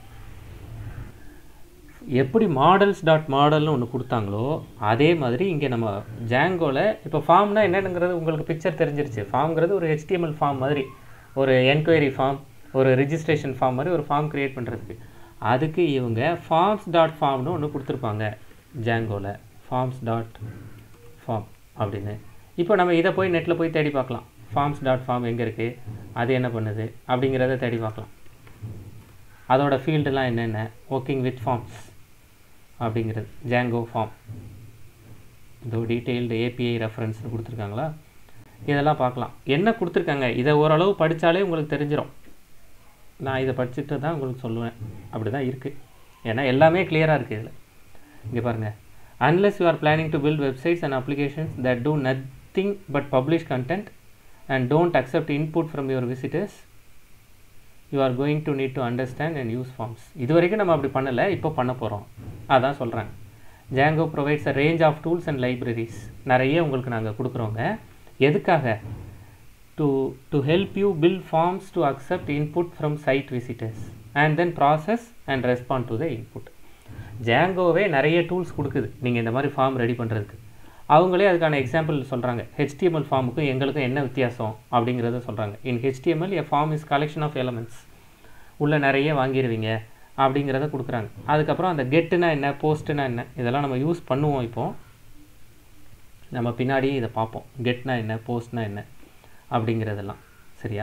எப்படி மாடல்ஸ் டாட் மாடல்னு ஒன்று கொடுத்தாங்களோ அதே மாதிரி இங்கே நம்ம ஜாங்கோவில் இப்போ ஃபார்ம்னா என்னங்கிறது உங்களுக்கு பிக்சர் தெரிஞ்சிருச்சு ஃபார்ம்ங்கிறது ஒரு HTML ஃபார்ம் மாதிரி ஒரு என்கொயரி ஃபார்ம் ஒரு ரிஜிஸ்ட்ரேஷன் ஃபார்ம் மாதிரி ஒரு ஃபார்ம் க்ரியேட் பண்ணுறதுக்கு அதுக்கு இவங்க ஃபார்ம்ஸ் டாட் ஃபார்ம்னு ஒன்று கொடுத்துருப்பாங்க ஜாங்கோவில் ஃபார்ம்ஸ் டாட் ஃபார்ம் அப்படின்னு இப்போ நம்ம இதை போய் நெட்டில் போய் தேடி பார்க்கலாம் ஃபார்ம்ஸ் டாட் ஃபார்ம் எங்கே இருக்குது அது என்ன பண்ணுது அப்படிங்கிறத தேடி பார்க்கலாம் அதோட ஃபீல்டுலாம் என்னென்ன ஒர்க்கிங் வித் ஃபார்ம்ஸ் அப்படிங்கிறது ஜாங்கோ ஃபார்ம் இதோ டீட்டெயில்டு ஏபிஐ ரெஃபரன்ஸ்னு கொடுத்துருக்காங்களா இதெல்லாம் பார்க்கலாம் என்ன கொடுத்துருக்காங்க இதை ஓரளவு படித்தாலே உங்களுக்கு தெரிஞ்சிடும் நான் இதை படிச்சுட்டு தான் உங்களுக்கு சொல்லுவேன் அப்படி தான் இருக்குது ஏன்னா எல்லாமே கிளியராக இருக்குது இதில் இங்கே பாருங்கள் unless you are planning to build websites and applications that do nothing but publish content and don't accept input from your visitors you are going to need to understand and use forms இது வரைக்கும் நம்ம அப்படி பண்ணலை இப்போ பண்ண போகிறோம் அதான் சொல்கிறேன் Django provides a range of tools and libraries நிறைய உங்களுக்கு நாங்கள் கொடுக்குறோங்க எதுக்காக to to help you build forms to accept input from site visitors and then process and respond to the input ஜாங்கோவே நிறைய டூல்ஸ் கொடுக்குது நீங்கள் இந்த மாதிரி ஃபார்ம் ரெடி பண்ணுறதுக்கு அவங்களே அதுக்கான எக்ஸாம்பிள் சொல்கிறாங்க HTML ஃபார்முக்கும் எங்களுக்கும் என்ன வித்தியாசம் அப்படிங்கிறத சொல்கிறாங்க in HTML a form is collection of elements உள்ளே நிறைய வாங்கிடுவீங்க அப்படிங்கிறத கொடுக்குறாங்க அதுக்கப்புறம் அந்த கெட்டுனா என்ன போஸ்ட்டுனா என்ன இதெல்லாம் நம்ம யூஸ் பண்ணுவோம் இப்போ நம்ம பின்னாடி இதை பார்ப்போம் கெட்னா என்ன போஸ்ட்னா என்ன அப்படிங்கிறதெல்லாம் சரியா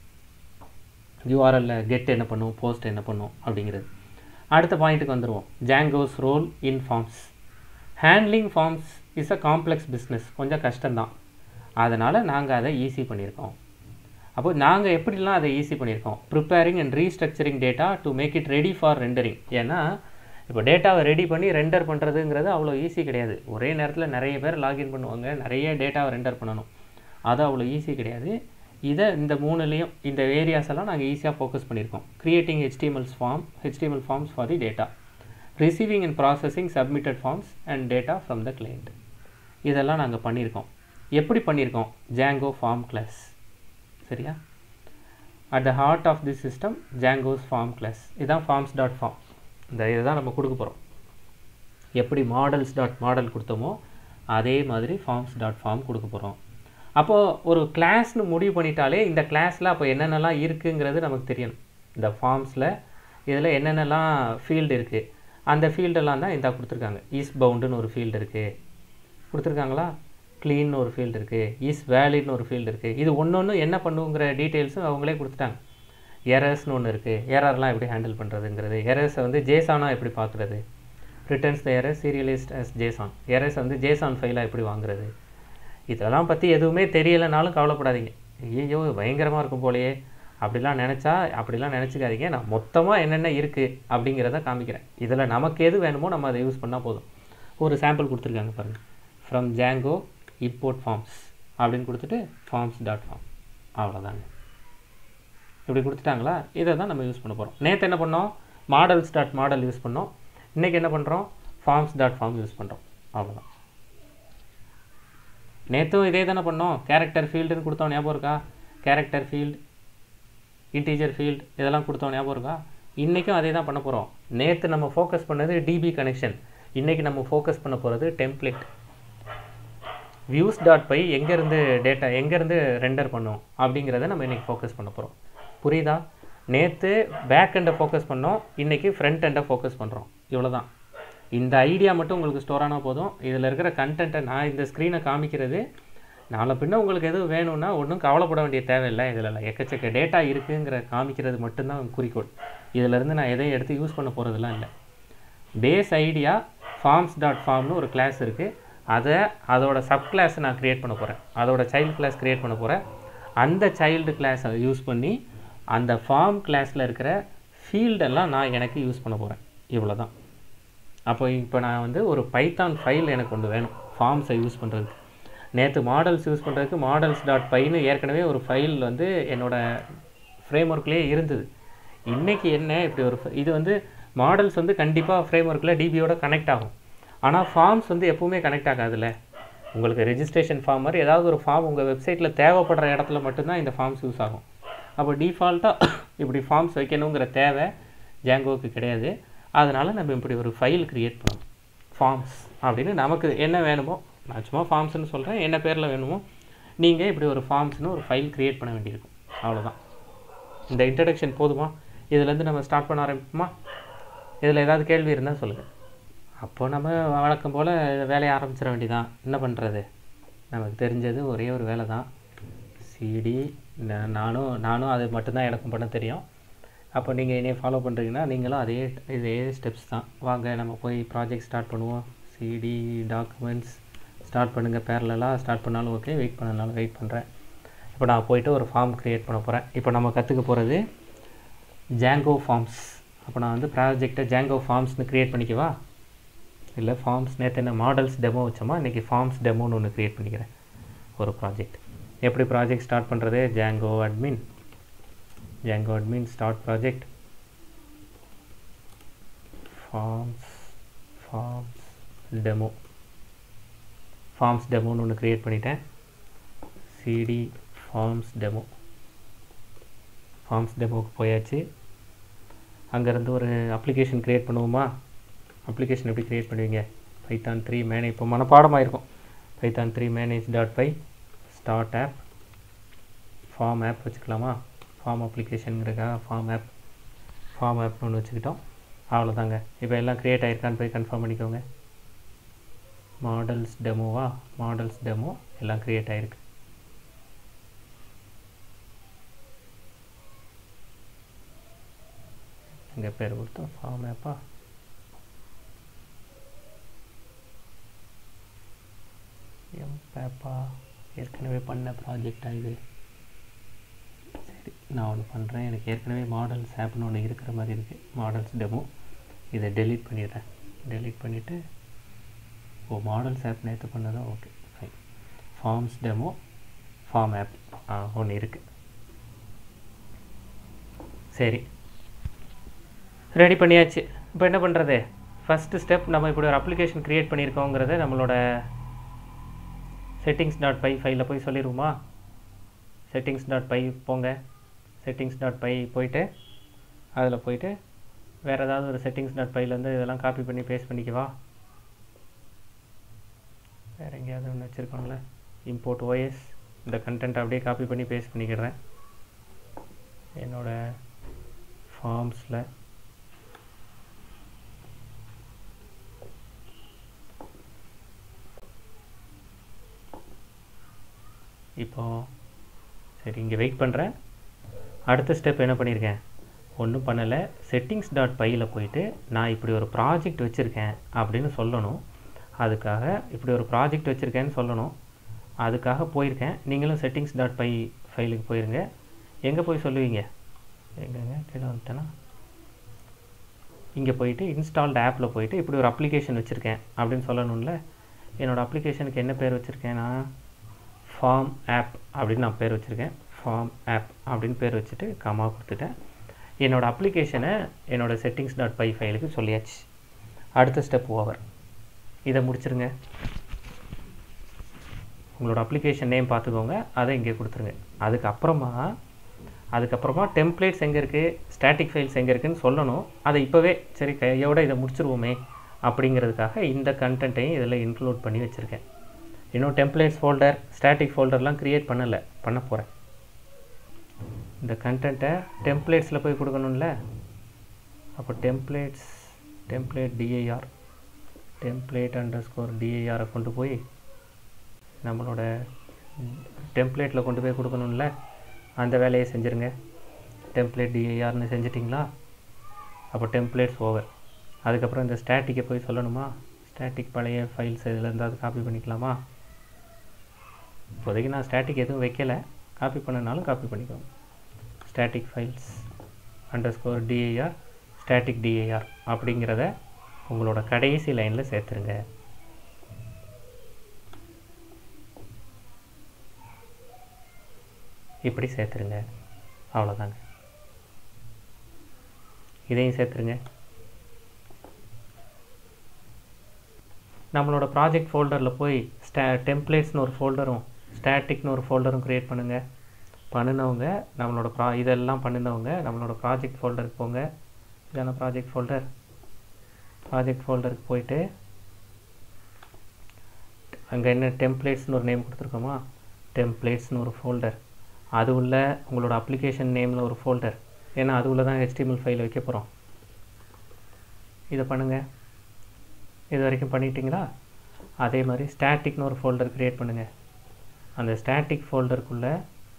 யூஆர்எல்ல கெட் என்ன பண்ணும் போஸ்ட் என்ன பண்ணும் அப்படிங்கிறது அடுத்த பாயிண்ட்டுக்கு வந்துடுவோம் Django's role in forms handling forms is a complex business கொஞ்சம் கஷ்டம்தான் அதனால் நாங்கள் அதை ஈஸி பண்ணியிருக்கோம் அப்போ நாங்கள் எப்படிலாம் அதை ஈஸி பண்ணியிருக்கோம் preparing and restructuring data to make it ready for rendering ஏன்னா இப்போ டேட்டாவை ரெடி பண்ணி ரெண்டர் பண்ணுறதுங்கிறது அவ்வளோ ஈஸி கிடையாது ஒரே நேரத்தில் நிறைய பேர் லாகின் பண்ணுவாங்க நிறைய டேட்டாவை ரெண்டர் பண்ணணும் அது அவ்வளோ ஈஸி கிடையாது இதை இந்த மூணுலேயும் இந்த ஏரியாஸ் எல்லாம் நாங்கள் ஈஸியாக ஃபோக்கஸ் பண்ணியிருக்கோம் creating HTMLs form HTML forms for the data receiving and processing submitted forms and data from the client இதெல்லாம் நாங்கள் பண்ணியிருக்கோம் எப்படி பண்ணியிருக்கோம் ஜாங்கோ ஃபார்ம் கிளாஸ் சரியா at the heart of the system Django's form class இதுதான் forms dot form இந்த இதை தான் நம்ம கொடுக்க போகிறோம் எப்படி மாடல்ஸ் டாட் மாடல் கொடுத்தோமோ அதே மாதிரி ஃபார்ம்ஸ் டாட் ஃபார்ம் கொடுக்க போகிறோம் அப்போது ஒரு கிளாஸ்னு முடிவு பண்ணிட்டாலே இந்த கிளாஸில் அப்போ என்னென்னலாம் இருக்குங்கிறது நமக்கு தெரியணும் இந்த ஃபார்ம்ஸில் இதில் என்னென்னலாம் ஃபீல்டு இருக்குது அந்த ஃபீல்டெல்லாம் தான் இந்த கொடுத்துருக்காங்க இஸ் பவுண்டுன்னு ஒரு ஃபீல்டு இருக்குது கொடுத்துருக்காங்களா க்ளீன்னு ஒரு ஃபீல்டு இருக்குது இஸ் வேலிட்னு ஒரு ஃபீல்டு இருக்குது இது ஒன்று ஒன்று என்ன பண்ணுங்கிற டீட்டெயில்ஸும் அவங்களே கொடுத்துட்டாங்க எரர்ஸ்னு ஒன்று இருக்குது எரர்லாம் எப்படி ஹேண்டில் பண்ணுறதுங்கிறது எரர்ஸை வந்து ஜேசானாக எப்படி பார்க்குறது returns the error serialised as JSON errors வந்து ஜேசான் ஃபைலாக எப்படி வாங்குறது இதெல்லாம் பற்றி எதுவுமே தெரியலைனாலும் கவலைப்படாதீங்க ஐயோ பயங்கரமாக இருக்கும் போலயே அப்படிலாம் நினச்சா அப்படிலாம் நினச்சிக்காதீங்க நான் மொத்தமாக என்னென்ன இருக்குது அப்படிங்கிறத காமிக்கிறேன் இதில் நமக்கு எது வேணுமோ நம்ம அதை யூஸ் பண்ணால் போதும் ஒரு சாம்பிள் கொடுத்துருக்காங்க பாருங்கள் ஃப்ரம் ஜாங்கோ import ஃபார்ம்ஸ் அப்படின்னு கொடுத்துட்டு ஃபார்ம்ஸ் டாட் ஃபார்ம் அவ்வளோதாங்க இப்படி கொடுத்துட்டாங்களா இதை தான் நம்ம யூஸ் பண்ண போகிறோம் நேற்று என்ன பண்ணோம் மாடல்ஸ் டாட் மாடல் யூஸ் பண்ணோம் இன்றைக்கி என்ன பண்ணுறோம் ஃபார்ம்ஸ் டாட் ஃபார்ம் யூஸ் பண்ணுறோம் அவ்வளோதான் நேற்றும் இதே தானே பண்ணோம் கேரக்டர் ஃபீல்டுன்னு கொடுத்தோம் ஞாபகம் இருக்கா கேரக்டர் ஃபீல்டு இன்டீஜர் ஃபீல்டு இதெல்லாம் கொடுத்தோம் ஞாபகம் இருக்கா இன்றைக்கும் அதே தான் பண்ண போகிறோம் நேற்று நம்ம ஃபோக்கஸ் பண்ணது டிபி கனெக்ஷன் இன்றைக்கி நம்ம ஃபோக்கஸ் பண்ண போகிறது டெம்ப்ளேட் வியூஸ் டாட் பை எங்கேருந்து டேட்டா எங்கேருந்து ரெண்டர் பண்ணோம் அப்படிங்கிறத நம்ம இன்றைக்கி ஃபோக்கஸ் பண்ண போகிறோம் புரியுதா நேற்று பேக் எண்டை ஃபோக்கஸ் பண்ணோம் இன்றைக்கி ஃப்ரண்ட் எண்டை ஃபோக்கஸ் பண்ணுறோம் இவ்வளோ தான் இந்த ஐடியா மட்டும் உங்களுக்கு ஸ்டோர் ஆனால் போதும் இதில் இருக்கிற கண்டென்ட்டை நான் இந்த ஸ்க்ரீனை காமிக்கிறது நாளை பின்ன உங்களுக்கு எதுவும் வேணும்னா ஒன்றும் கவலைப்பட வேண்டிய தேவையில்லை இதில் எக்கச்சக்க டேட்டா இருக்குங்கிற காமிக்கிறது மட்டும்தான் குறிக்கோள் இதிலேருந்து நான் எதையும் எடுத்து யூஸ் பண்ண போகிறதுலாம் இல்லை பேஸ் ஐடியா ஃபார்ம்ஸ் டாட் ஃபார்ம்னு ஒரு கிளாஸ் இருக்குது அதை அதோட சப் கிளாஸை நான் க்ரியேட் பண்ண போகிறேன் அதோட சைல்டு கிளாஸ் க்ரியேட் பண்ண போகிறேன் அந்த சைல்டு கிளாஸை யூஸ் பண்ணி அந்த ஃபார்ம் கிளாஸில் இருக்கிற ஃபீல்டெல்லாம் நான் எனக்கு யூஸ் பண்ண போகிறேன் இவ்வளோ தான் அப்போ இப்போ நான் வந்து ஒரு பைத்தான் ஃபைல் எனக்கு ஒன்று வேணும் ஃபார்ம்ஸை யூஸ் பண்ணுறதுக்கு நேற்று மாடல்ஸ் யூஸ் பண்ணுறதுக்கு மாடல்ஸ் டாட் பைன்னு ஏற்கனவே ஒரு ஃபைல் வந்து என்னோடய ஃப்ரேம் ஒர்க்லேயே இருந்தது இன்றைக்கி என்ன இப்படி ஒரு fi- இது வந்து மாடல்ஸ் வந்து கண்டிப்பாக ஃப்ரேம் ஒர்க்கில் டிபியோட கனெக்ட் ஆகும் ஆனால் ஃபார்ம்ஸ் வந்து எப்பவுமே கனெக்ட் ஆகாதுல்ல உங்களுக்கு ரெஜிஸ்ட்ரேஷன் ஃபார்ம் மாதிரி ஏதாவது ஒரு ஃபார்ம் உங்கள் வெப்சைட்டில் தேவைப்படுற இடத்துல மட்டும்தான் இந்த ஃபார்ம்ஸ் யூஸ் ஆகும் அப்போ டிஃபால்ட்டாக இப்படி ஃபார்ம்ஸ் வைக்கணுங்கிற தேவை ஜாங்கோவுக்கு கிடையாது அதனால் நம்ம இப்படி ஒரு ஃபைல் க்ரியேட் பண்ணணும் ஃபார்ம்ஸ் அப்படின்னு நமக்கு என்ன வேணுமோ நான் சும்மா ஃபார்ம்ஸ்னு சொல்கிறேன் என்ன பேரில் வேணுமோ நீங்கள் இப்படி ஒரு ஃபார்ம்ஸ்னு ஒரு ஃபைல் க்ரியேட் பண்ண வேண்டியிருக்கும் அவ்வளோதான் இந்த இன்ட்ரடக்ஷன் போதுமா இதுலேருந்து நம்ம ஸ்டார்ட் பண்ண ஆரம்பிப்போமா இதில் ஏதாவது கேள்வி இருந்தால் சொல்லுங்கள் அப்போ நம்ம வழக்கம் போல் வேலையை ஆரம்பிச்சிட வேண்டியதான் என்ன பண்ணுறது நமக்கு தெரிஞ்சது ஒரே ஒரு வேலை தான் சிடி நானும் நானும் அது மட்டும்தான் எனக்கும் பண்ண தெரியும் அப்போ நீங்கள் என்னைய ஃபாலோ பண்ணுறீங்கன்னா நீங்களும் அதே இதே ஸ்டெப்ஸ் தான் வாங்க நம்ம போய் ப்ராஜெக்ட் ஸ்டார்ட் பண்ணுவோம் சிடி டாக்குமெண்ட்ஸ் ஸ்டார்ட் பண்ணுங்கள் பேரலாக ஸ்டார்ட் பண்ணாலும் ஓகே வெயிட் பண்ணனாலும் வெயிட் பண்ணுறேன் இப்போ நான் போயிட்டு ஒரு ஃபார்ம் க்ரியேட் பண்ண போகிறேன் இப்போ நம்ம கற்றுக்க போகிறது ஜாங்கோ ஃபார்ம்ஸ் அப்போ நான் வந்து ப்ராஜெக்டை ஜாங்கோ ஃபார்ம்ஸ்னு க்ரியேட் பண்ணிக்கவா இல்லை ஃபார்ம்ஸ் நேற்று என்ன மாடல்ஸ் டெமோ வச்சோமா இன்றைக்கி ஃபார்ம்ஸ் டெமோன்னு ஒன்று க்ரியேட் பண்ணிக்கிறேன் ஒரு ப்ராஜெக்ட் எப்படி ப்ராஜெக்ட் ஸ்டார்ட் பண்ணுறது Django admin Django admin start project forms forms demo forms டெமோன்னு ஒன்று க்ரியேட் பண்ணிட்டேன் சிடி ஃபார்ம்ஸ் டெமோ ஃபார்ம்ஸ் டெமோவுக்கு போயாச்சு அங்கேருந்து ஒரு அப்ளிகேஷன் க்ரியேட் பண்ணுவோமா அப்ளிகேஷன் எப்படி க்ரியேட் பண்ணுவீங்க பைத்தான் த்ரீ மேனேஜ் இப்போ மனப்பாடமாக இருக்கும் Python three manage dot py start app form app வச்சுக்கலாமா ஃபார்ம் அப்ளிகேஷனுங்கிறக்காக ஃபார்ம் ஆப் ஃபார்ம் ஆப்னு ஒன்று வச்சுக்கிட்டோம் அவ்வளோதாங்க இப்போ எல்லாம் க்ரியேட் ஆயிருக்கான்னு போய் கன்ஃபார்ம் பண்ணிக்கோங்க மாடல்ஸ் டெமோவா மாடல்ஸ் டெமோ எல்லாம் க்ரியேட் ஆயிருக்கு எங்கே பேர் கொடுத்தோம் ஃபார்ம் ஆப்பா எம் பேப்பா ஏற்கனவே பண்ண ப்ராஜெக்டாக இது சரி நான் ஒன்று பண்ணுறேன் எனக்கு ஏற்கனவே மாடல்ஸ் ஆப்னு ஒன்று இருக்கிற மாதிரி இருக்குது மாடல்ஸ் டெமோ இதை டெலீட் பண்ணிடுறேன் டெலீட் பண்ணிவிட்டு ஓ மாடல்ஸ் ஆப் நேற்று பண்ணதா okay fine forms demo form app ஆ ஒன்று இருக்குது சரி ரெடி பண்ணியாச்சு இப்போ என்ன பண்ணுறது ஃபஸ்ட்டு ஸ்டெப் நம்ம இப்படி ஒரு அப்ளிகேஷன் க்ரியேட் பண்ணியிருக்கோங்கிறத நம்மளோட செட்டிங்ஸ் டாட் பை ஃபைலில் போய் சொல்லிடுவோமா செட்டிங்ஸ் டாட் பை போங்க செட்டிங்ஸ் டாட் பை போயிட்டு அதில் போயிட்டு வேறு ஏதாவது ஒரு செட்டிங்ஸ் டாட் பைலேருந்து இதெல்லாம் காப்பி பண்ணி பேஸ்ட் பண்ணிக்கவா வேறு எங்கேயாவது ஒன்று வச்சுருக்கோங்களே இம்போர்ட் ஓஎஸ் இந்த கண்டென்ட் அப்படியே காப்பி பண்ணி பேஸ்ட் பண்ணிக்கிறேன் என்னோடய ஃபார்ம்ஸில் இப்போ சரி இங்கே வெயிட் பண்ணுறேன் அடுத்த ஸ்டெப் என்ன பண்ணியிருக்கேன் ஒன்றும் பண்ணலை செட்டிங்ஸ் டாட் பையில் போயிட்டு நான் இப்படி ஒரு ப்ராஜெக்ட் வச்சுருக்கேன் அப்படின்னு சொல்லணும் அதுக்காக இப்படி ஒரு ப்ராஜெக்ட் வச்சுருக்கேன்னு சொல்லணும் அதுக்காக போயிருக்கேன் நீங்களும் செட்டிங்ஸ் டாட் பை ஃபைலுக்கு போயிருங்க எங்கே போய் சொல்லுவீங்க எங்கங்க கீழே வந்துட்டேன்னா இங்கே போயிட்டு இன்ஸ்டால்டு ஆப்பில் போயிட்டு இப்படி ஒரு அப்ளிகேஷன் வச்சுருக்கேன் அப்படின்னு சொல்லணும்ல என்னோடய அப்ளிகேஷனுக்கு என்ன பேர் வச்சுருக்கேன் நான் ஃபார்ம் ஆப் அப்படின்னு நான் பேர் வச்சுருக்கேன் ஃபார்ம் ஆப் அப்படின்னு பேர் வச்சுட்டு கமா கொடுத்துட்டேன் என்னோடய அப்ளிகேஷனை என்னோடய செட்டிங்ஸ் டாட் பை ஃபைலுக்கு சொல்லியாச்சு அடுத்த ஸ்டெப் ஓவர் இதை முடிச்சிருங்க உங்களோட அப்ளிகேஷன் நேம் பார்த்துக்கோங்க அதை இங்கே கொடுத்துருங்க அதுக்கப்புறமா அதுக்கப்புறமா டெம்ப்ளேட்ஸ் எங்கே இருக்குது ஸ்டாட்டிக் ஃபைல்ஸ் எங்கே இருக்குதுன்னு சொல்லணும் அதை இப்போவே சரி கையோட இதை முடிச்சிருவோமே அப்படிங்கிறதுக்காக இந்த கண்டென்ட்டையும் இதில் இன்க்ளூட் பண்ணி வச்சுருக்கேன் இன்னும் டெம்ப்ளேட்ஸ் ஃபோல்டர் ஸ்டாட்டிக் ஃபோல்டர்லாம் க்ரியேட் பண்ணலை பண்ண போகிறேன் இந்த கண்டென்ட்டை டெம்ப்ளேட்ஸில் போய் கொடுக்கணும்ல அப்போ templates template DIR template underscore டிஐஆரை கொண்டு போய் நம்மளோட டெம்ப்ளேட்டில் கொண்டு போய் கொடுக்கணும்ல அந்த வேலையை செஞ்சுருங்க டெம்ப்ளேட் டிஐஆர்னு செஞ்சிட்டிங்களா அப்போ டெம்ப்ளேட்ஸ் ஓவர் அதுக்கப்புறம் இந்த ஸ்டாட்டிக்கை போய் சொல்லணுமா ஸ்டாட்டிக் பழைய ஃபைல்ஸ் இதில் இருந்தால் காப்பி பண்ணிக்கலாமா இப்போதைக்கு நான் ஸ்டாட்டிக் எதுவும் வைக்கலை காப்பி பண்ணனாலும் காப்பி பண்ணிக்கோங்க static files underscore DIR static DIR அப்படிங்கிறத உங்களோட கடைசி லைனில் சேர்த்துருங்க இப்படி சேர்த்துருங்க அவ்வளோதாங்க இதையும் சேர்த்துருங்க நம்மளோட ப்ராஜெக்ட் ஃபோல்டரில் போய் ஸ்டா டெம்ப்ளேட்ஸ்னு ஒரு ஃபோல்டரும் ஸ்டாட்டிக்னு ஒரு ஃபோல்டரும் க்ரியேட் பண்ணுங்கள் பண்ணினவங்க நம்மளோட ப்ரா இதெல்லாம் பண்ணினவங்க நம்மளோட ப்ராஜெக்ட் ஃபோல்டருக்கு போங்க இதான ப்ராஜெக்ட் ஃபோல்டர் ப்ராஜெக்ட் ஃபோல்டருக்கு போயிட்டு அங்கே என்ன டெம்ப்ளேட்ஸ்னு ஒரு நேம் கொடுத்துருக்கோமா டெம்ப்ளேட்ஸ்னு ஒரு ஃபோல்டர் அது உள்ள உங்களோட அப்ளிகேஷன் நேமில் ஒரு ஃபோல்டர் ஏன்னா அது உள்ள தான் ஹெச்டிஎம்எல் ஃபைல் வைக்க போகிறோம் இதை பண்ணுங்கள் இது வரைக்கும் பண்ணிட்டீங்களா அதே மாதிரி ஸ்டாட்டிக்னு ஒரு ஃபோல்டர் க்ரியேட் பண்ணுங்கள் அந்த ஸ்டாட்டிக் ஃபோல்டருக்குள்ளே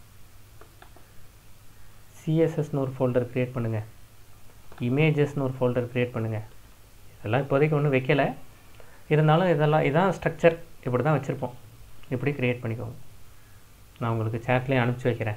சிஎஸ்எஸ்னு ஒரு ஃபோல்டர் க்ரியேட் பண்ணுங்கள் இமேஜஸ்னு ஒரு ஃபோல்டர் க்ரியேட் பண்ணுங்கள் இதெல்லாம் இப்போதைக்கு ஒன்றும் வைக்கலை இருந்தாலும் இதெல்லாம் இதான் ஸ்ட்ரக்சர் இப்படி தான் வச்சுருப்போம் இப்படி க்ரியேட் பண்ணிக்கோங்க நான் உங்களுக்கு சேட்லேயும் அனுப்பிச்சி வைக்கிறேன்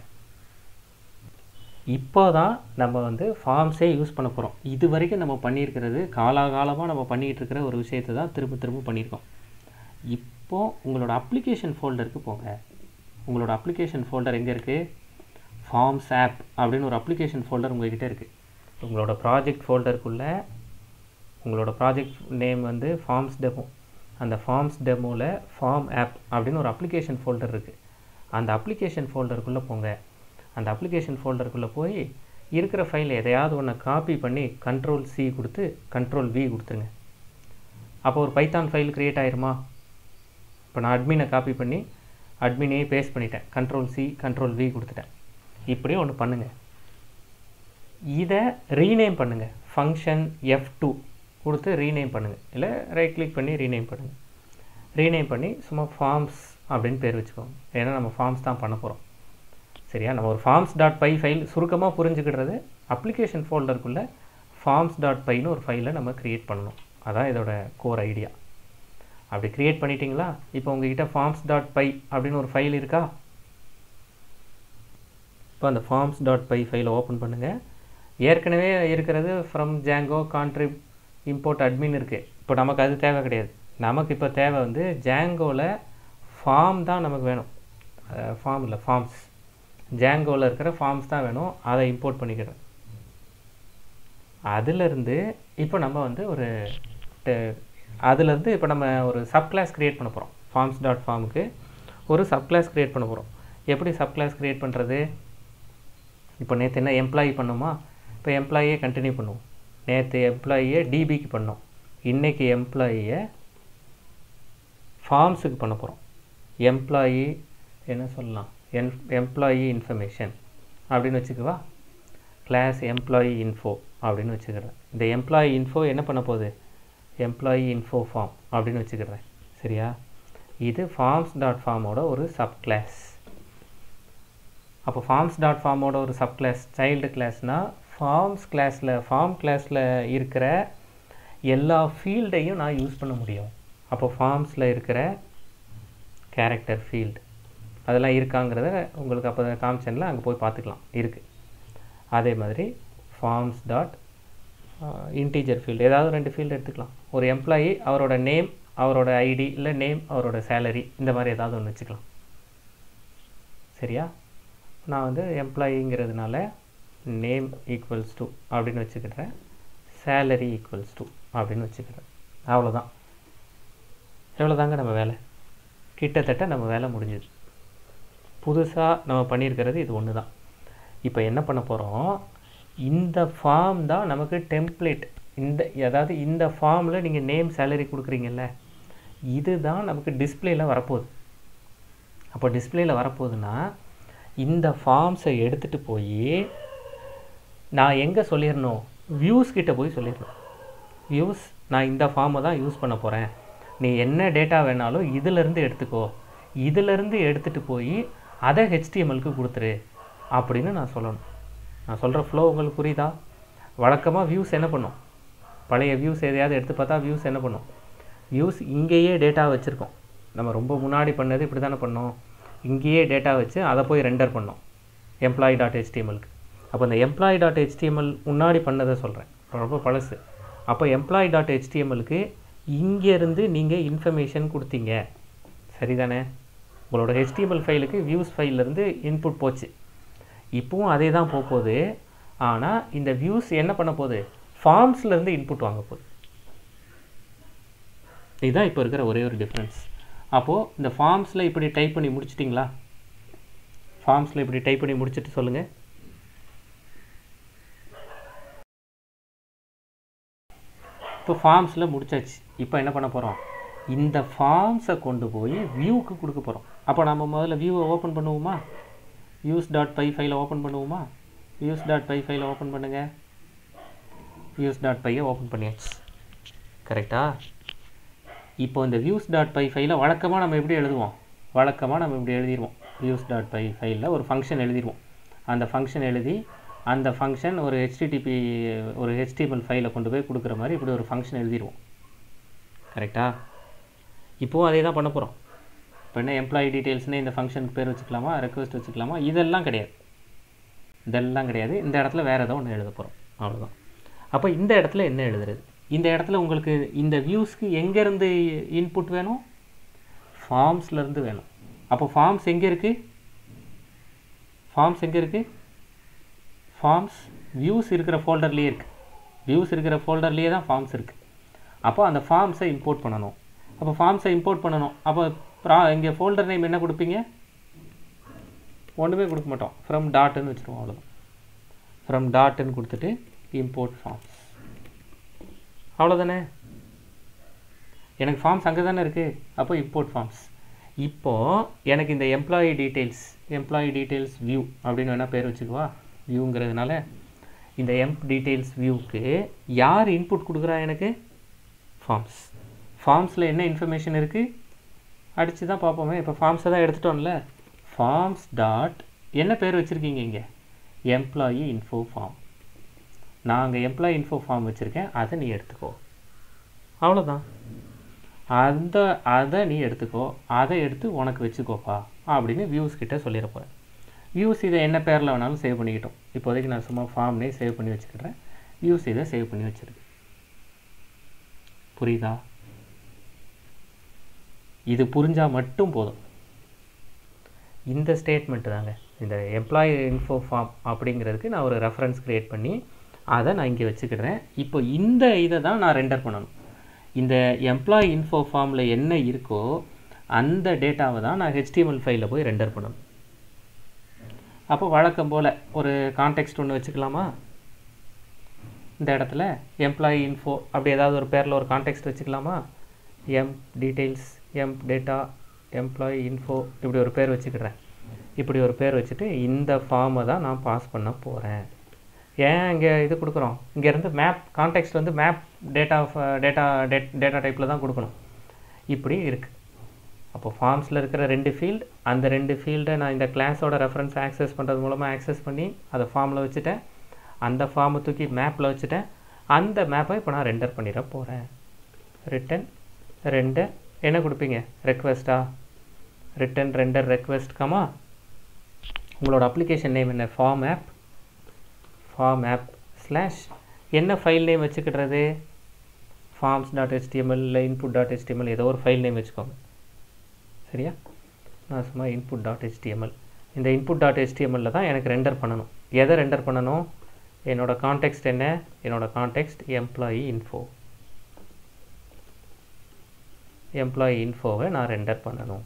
இப்போ தான் நம்ம வந்து ஃபார்ம்ஸே யூஸ் பண்ண போகிறோம் இது வரைக்கும் நம்ம பண்ணியிருக்கிறது காலாகாலமாக நம்ம பண்ணிகிட்டு இருக்கிற ஒரு விஷயத்தை தான் திரும்ப திரும்ப பண்ணியிருக்கோம் இப்போது உங்களோட அப்ளிகேஷன் ஃபோல்டருக்கு போங்க உங்களோட அப்ளிகேஷன் ஃபோல்டர் எங்கே இருக்குது ஃபார்ம்ஸ் ஆப் அப்படின்னு ஒரு அப்ளிகேஷன் ஃபோல்டர் உங்கள்கிட்ட இருக்குது உங்களோட ப்ராஜெக்ட் ஃபோல்டருக்குள்ளே உங்களோட ப்ராஜெக்ட் நேம் வந்து ஃபார்ம்ஸ் டெமோ அந்த ஃபார்ம்ஸ் டெமோவில் ஃபார்ம் ஆப் அப்படின்னு ஒரு அப்ளிகேஷன் ஃபோல்டர் இருக்குது அந்த அப்ளிகேஷன் ஃபோல்டருக்குள்ளே போங்க அந்த அப்ளிகேஷன் ஃபோல்டருக்குள்ளே போய் இருக்கிற ஃபைல் எதையாவது ஒன்று காப்பி பண்ணி கண்ட்ரோல் சி கொடுத்து கண்ட்ரோல் வி கொடுத்துருங்க அப்போ ஒரு பைத்தான் ஃபைல் க்ரியேட் ஆயிருமா இப்போ நான் அட்மினை காப்பி பண்ணி அட்மினையே பேஸ்ட் பண்ணிட்டேன் கண்ட்ரோல் சி கண்ட்ரோல் வி கொடுத்துட்டேன் இப்படியே ஒன்று பண்ணுங்கள் இதை ரீநேம் பண்ணுங்கள் ஃபங்க்ஷன் எஃப் டூ கொடுத்து ரீநேம் பண்ணுங்கள் இல்லை ரைட் கிளிக் பண்ணி ரீநேம் பண்ணுங்கள் ரீநேம் பண்ணி சும்மா ஃபார்ம்ஸ் அப்படின்னு பேர் வச்சுக்கோங்க ஏன்னா நம்ம ஃபார்ம்ஸ் தான் பண்ண போகிறோம் சரியா நம்ம ஒரு ஃபார்ம்ஸ் டாட் பை ஃபைல் சுருக்கமாக புரிஞ்சுக்கிடுறது அப்ளிகேஷன் ஃபோல்டருக்குள்ளே ஃபார்ம்ஸ் டாட் பைன்னு ஒரு ஃபைலை நம்ம க்ரியேட் பண்ணணும் அதான் இதோட கோர் ஐடியா அப்படி க்ரியேட் பண்ணிட்டீங்களா இப்போ உங்ககிட்ட ஃபார்ம்ஸ் டாட் பை அப்படின்னு ஒரு ஃபைல் இருக்கா இப்போ அந்த ஃபார்ம்ஸ் டாட் பை ஃபைலை ஓப்பன் பண்ணுங்கள் ஏற்கனவே இருக்கிறது from Django contrib import admin இருக்குது இப்போ நமக்கு அது தேவை கிடையாது நமக்கு இப்போ தேவை வந்து ஜாங்கோவில் ஃபார்ம் தான் நமக்கு வேணும் ஃபார்ம் இல்லை ஃபார்ம்ஸ் ஜாங்கோவில் இருக்கிற ஃபார்ம்ஸ் தான் வேணும் அதை இம்போர்ட் பண்ணிக்கிறேன் அதிலிருந்து இப்போ நம்ம வந்து ஒரு அதுலேருந்து இப்போ நம்ம ஒரு சப் கிளாஸ் க்ரியேட் பண்ண போகிறோம் ஃபார்ம்ஸ் டாட் ஃபார்முக்கு ஒரு சப் கிளாஸ் க்ரியேட் பண்ண போகிறோம் எப்படி சப் கிளாஸ் க்ரியேட் பண்ணுறது இப்போ நேற்று என்ன எம்ப்ளாயி பண்ணோமா இப்போ எம்ப்ளாயியே கண்டினியூ பண்ணுவோம் நேற்று எம்ப்ளாயியை டிபிக்கு பண்ணோம் இன்றைக்கி எம்ப்ளாயியை ஃபார்ம்ஸுக்கு பண்ண போகிறோம் எம்ப்ளாயி என்ன சொல்லலாம் என் எம்ப்ளாயி இன்ஃபர்மேஷன் அப்படின்னு வச்சுக்குவா கிளாஸ் எம்ப்ளாயி இன்ஃபோ அப்படின்னு வச்சுக்கிறேன் இந்த எம்ப்ளாயி இன்ஃபோ என்ன பண்ண போகுது எம்ப்ளாயி இன்ஃபோ ஃபார்ம் அப்படின்னு வச்சுக்கிறேன் சரியா இது ஃபார்ம்ஸ் டாட் ஃபார்மோட ஒரு சப் கிளாஸ் அப்போ ஃபார்ம்ஸ் டாட் ஃபார்மோட ஒரு சப் கிளாஸ் சைல்டு கிளாஸ்னால் ஃபார்ம்ஸ் கிளாஸில் ஃபார்ம் கிளாஸில் இருக்கிற எல்லா ஃபீல்டையும் நான் யூஸ் பண்ண முடியும் அப்போ ஃபார்ம்ஸில் இருக்கிற கேரக்டர் ஃபீல்டு அதெல்லாம் இருக்காங்கிறத உங்களுக்கு அப்போ காமிச்சனில் அங்கே போய் பார்த்துக்கலாம் இருக்குது அதே மாதிரி ஃபார்ம்ஸ் டாட் இன்டீஜர் ஃபீல்டு ஏதாவது ரெண்டு ஃபீல்டு எடுத்துக்கலாம் ஒரு எம்ப்ளாயி அவரோட நேம் அவரோட ஐடி இல்லை நேம் அவரோட சேலரி இந்த மாதிரி ஏதாவது ஒன்று வச்சுக்கலாம் சரியா நான் வந்து எம்ப்ளாயிங்கிறதுனால நேம் ஈக்குவல்ஸ் டு அப்படின்னு வச்சுக்கிட்டேன் சேலரி ஈக்குவல்ஸ் டு அப்படின்னு வச்சுக்கிறேன் அவ்வளோதான் எவ்வளோதாங்க நம்ம வேலை கிட்டத்தட்ட நம்ம வேலை முடிஞ்சுது புதுசாக நம்ம பண்ணியிருக்கிறது இது ஒன்று தான் இப்போ என்ன பண்ண போகிறோம் இந்த ஃபார்ம் தான் நமக்கு டெம்ப்ளேட் இந்த அதாவது இந்த ஃபார்மில் நீங்கள் நேம் சேலரி கொடுக்குறீங்கல்ல இதுதான் நமக்கு டிஸ்பிளேயில் வரப்போகுது அப்போ டிஸ்பிளேயில் வரப்போகுதுன்னா இந்த ஃபார்ம்ஸை எடுத்துகிட்டு போய் நான் எங்கே சொல்லிடணும் வியூஸ் கிட்ட போய் சொல்லிடணும் வியூஸ் நான் இந்த ஃபார்மை தான் யூஸ் பண்ண போகிறேன் நீ என்ன டேட்டா வேணாலும் இதிலேருந்து எடுத்துக்கோ இதிலேருந்து எடுத்துகிட்டு போய் அதை ஹெச்டிஎம்எல்க்கு கொடுத்துரு அப்படின்னு நான் சொல்லணும் நான் சொல்கிற ஃப்ளோ உங்களுக்கு புரியுதா வழக்கமாக வியூஸ் என்ன பண்ணும் பழைய வியூஸ் எதையாவது எடுத்து பார்த்தா வியூஸ் என்ன பண்ணும் வியூஸ் இங்கேயே டேட்டா வச்சுருக்கோம் நம்ம ரொம்ப முன்னாடி பண்ணது இப்படி தானே பண்ணோம் இங்கேயே டேட்டா வச்சு அதை போய் ரெண்டர் பண்ணோம் எம்ப்ளாயி டாட் ஹெச்டிஎம்எல்க்கு அப்போ இந்த எம்ப்ளாயி டாட் ஹெச்டிஎம்எல் முன்னாடி பண்ணதை சொல்கிறேன் ரொம்ப பழசு அப்போ எம்ப்ளாயி டாட் ஹெச்டிஎம்எல்க்கு இங்கேருந்து நீங்கள் இன்ஃபர்மேஷன் கொடுத்தீங்க சரிதானே உங்களோட ஹெச்டிஎம்எல் ஃபைலுக்கு வியூஸ் ஃபைல்லேருந்து இன்புட் போச்சு இப்போவும் அதே தான் போக போகுது ஆனால் இந்த வியூஸ் என்ன பண்ண போகுது ஃபார்ம்ஸ்லேருந்து இன்புட் வாங்க போகுது இதுதான் இப்போ இருக்கிற ஒரே ஒரு டிஃப்ரென்ஸ் அப்போது இந்த ஃபார்ம்ஸில் இப்படி டைப் பண்ணி முடிச்சிட்டிங்களா ஃபார்ம்ஸில் இப்படி டைப் பண்ணி முடிச்சுட்டு சொல்லுங்கள் இப்போ ஃபார்ம்ஸில் முடிச்சாச்சு இப்போ என்ன பண்ண போகிறோம் இந்த ஃபார்ம்ஸை கொண்டு போய் வியூக்கு கொடுக்க போகிறோம் அப்போ நம்ம முதல்ல வியூவை ஓப்பன் பண்ணுவோமா வியூஸ் டாட் பை ஃபைலை ஓப்பன் பண்ணுவோமா வியூஸ் டாட் பை ஃபைலை ஓப்பன் பண்ணுங்கள் வியூஸ் டாட் பையை ஓப்பன் பண்ணியாச்சு கரெக்டா இப்போ இந்த வியூஸ் டாட் பை ஃபைலை வழக்கமாக நம்ம எப்படி எழுதுவோம் வழக்கமாக நம்ம இப்படி எழுதிடுவோம் வியூஸ் டாட் பை ஃபைலில் ஒரு ஃபங்க்ஷன் எழுதிடுவோம் அந்த ஃபங்க்ஷன் எழுதி அந்த ஃபங்க்ஷன் ஒரு ஹெச்டிடிபி ஒரு ஹெச்டிஎம்எல் ஃபைலை கொண்டு போய் கொடுக்குற மாதிரி இப்படி ஒரு ஃபங்க்ஷன் எழுதிடுவோம் கரெக்டா இப்போவும் அதே தான் பண்ண போகிறோம் இப்போ என்ன எம்ப்ளாயி டீட்டெயில்ஸ்னு இந்த ஃபங்க்ஷனுக்கு பேர் வச்சுக்கலாமா ரெக்வஸ்ட் வச்சுக்கலாமா இதெல்லாம் கிடையாது இதெல்லாம் கிடையாது இந்த இடத்துல வேறு ஏதோ ஒன்று எழுத போகிறோம் அவ்வளோதான் அப்போ இந்த இடத்துல என்ன எழுதுறது இந்த இடத்துல உங்களுக்கு இந்த வியூஸ்க்கு எங்கேருந்து இன்புட் வேணும் ஃபார்ம்ஸ்லேருந்து வேணும் அப்போ ஃபார்ம்ஸ் எங்கே இருக்குது ஃபார்ம்ஸ் எங்கே இருக்குது ஃபார்ம்ஸ் வியூஸ் இருக்கிற ஃபோல்டர்லேயே இருக்குது வியூஸ் இருக்கிற ஃபோல்டர்லேயே தான் ஃபார்ம்ஸ் இருக்குது அப்போ அந்த ஃபார்ம்ஸை இம்போர்ட் பண்ணணும் அப்போ ஃபார்ம்ஸை இம்போர்ட் பண்ணணும் அப்போ ப்ரா இங்கே ஃபோல்டர் நேம் என்ன கொடுப்பீங்க ஒன்றுமே கொடுக்க மாட்டோம் ஃப்ரம் டாட்டுன்னு வச்சுருவோம் அவ்வளோதான் ஃப்ரம் டாட்டுன்னு கொடுத்துட்டு இம்போர்ட் ஃபார்ம்ஸ் அவ்வளோதானே எனக்கு ஃபார்ம்ஸ் அங்கே தானே இருக்குது அப்போ இம்போர்ட் ஃபார்ம்ஸ் இப்போது எனக்கு இந்த employee details employee details view அப்படின்னு வேணால் பேர் வச்சுக்குவா வியூங்கிறதுனால இந்த எம்ப் டீட்டெயில்ஸ் வியூக்கு யார் இன்புட் கொடுக்குறா எனக்கு ஃபார்ம்ஸ் ஃபார்ம்ஸில் என்ன இன்ஃபர்மேஷன் இருக்குது அடித்து தான் பார்ப்போமே இப்போ ஃபார்ம்ஸை தான் எடுத்துட்டோம்ல ஃபார்ம்ஸ் டாட் என்ன பேர் வச்சுருக்கீங்க இங்கே எம்ப்ளாயி இன்ஃபோ ஃபார்ம் நான் அங்கே எம்ப்ளாயி இன்ஃபோ ஃபார்ம் வச்சுருக்கேன் அதை நீ எடுத்துக்கோ அவ்வளோதான் அந்த அதை நீ எடுத்துக்கோ அதை எடுத்து உனக்கு வச்சுக்கோப்பா அப்படின்னு வியூஸ் கிட்ட சொல்லிட போகிறேன் வியூஸ் இதை என்ன பேரில் வேணாலும் சேவ் பண்ணிக்கிட்டோம் இப்போதைக்கு நான் சும்மா ஃபார்ம்னே சேவ் பண்ணி வச்சுக்கிறேன் வியூஸ் இதை சேவ் பண்ணி வச்சிருக்கு புரியுதா இது புரிஞ்சால் மட்டும் போதும் இந்த ஸ்டேட்மெண்ட் தாங்க இந்த எம்ப்ளாயி இன்ஃபோ ஃபார்ம் அப்படிங்கிறதுக்கு நான் ஒரு ரெஃபரன்ஸ் க்ரியேட் பண்ணி அதை நான் இங்கே வச்சுக்கிறேன் இப்போ இந்த இதை தான் நான் ரெண்டர் பண்ணணும் இந்த எம்ப்ளாயி இன்ஃபோ ஃபார்மில் என்ன இருக்கோ அந்த டேட்டாவை தான் நான் ஹெச்டிஎம்எல் ஃபைலில் போய் ரெண்டர் பண்ணணும் அப்போ வழக்கம் போல் ஒரு கான்டெக்ஸ்ட் ஒன்று வச்சுக்கலாமா இந்த இடத்துல எம்ப்ளாயி இன்ஃபோ அப்படி ஏதாவது ஒரு பேரில் ஒரு கான்டெக்ஸ்ட் வச்சுக்கலாமா எம் details emp data employee info இப்படி ஒரு பேர் வச்சுக்கிறேன் இப்படி ஒரு பேர் வச்சுட்டு இந்த ஃபார்மை தான் நான் பாஸ் பண்ண போகிறேன் ஏன் இங்கே இது கொடுக்குறோம் இங்கேருந்து மேப் கான்டெக்ஸ்ட் வந்து மேப் டேட்டா டேட்டா டேட்டா டைப்பில் தான் கொடுக்கணும் இப்படி இருக்குது அப்போ ஃபார்ம்ஸில் இருக்கிற ரெண்டு ஃபீல்டு அந்த ரெண்டு ஃபீல்டை நான் இந்த கிளாஸோட ரெஃபரன்ஸ் ஆக்சஸ் பண்ணுறது மூலமாக ஆக்சஸ் பண்ணி அதை ஃபார்மில் வச்சுட்டேன் அந்த ஃபார்மை தூக்கி மேப்பில் வச்சுட்டேன் அந்த மேப்பை இப்போ நான் ரெண்டர் பண்ணிட போகிறேன் ரிட்டன் ரெண்டு என்ன கொடுப்பீங்க ரெக்வெஸ்ட்டா ரிட்டன் ரெண்டர் ரெக்வெஸ்ட் கமா உங்களோட அப்ளிகேஷன் நேம் என்ன form app form app slash என்ன ஃபைல் நேம் வச்சுக்கிடுறது ஃபார்ம்ஸ் டாட் ஹெச்டிஎம்எல் இல்லை இன்புட் டாட் ஹெச்டிஎம்எல் ஏதோ ஒரு ஃபைல் நேம் வச்சுக்கோங்க சரியா நான் சும்மா இன்புட் டாட் ஹெச்டிஎம்எல் இந்த இன்புட் டாட் ஹெச்டிஎம்எல்ல தான் எனக்கு ரெண்டர் பண்ணணும் எதை ரெண்டர் பண்ணணும் என்னோட கான்டெக்ஸ்ட் என்ன என்னோட கான்டெக்ஸ்ட் எம்ப்ளாயி இன்ஃபோ எம்ப்ளாயி இன்ஃபோவை நான் ரெண்டர் பண்ணணும்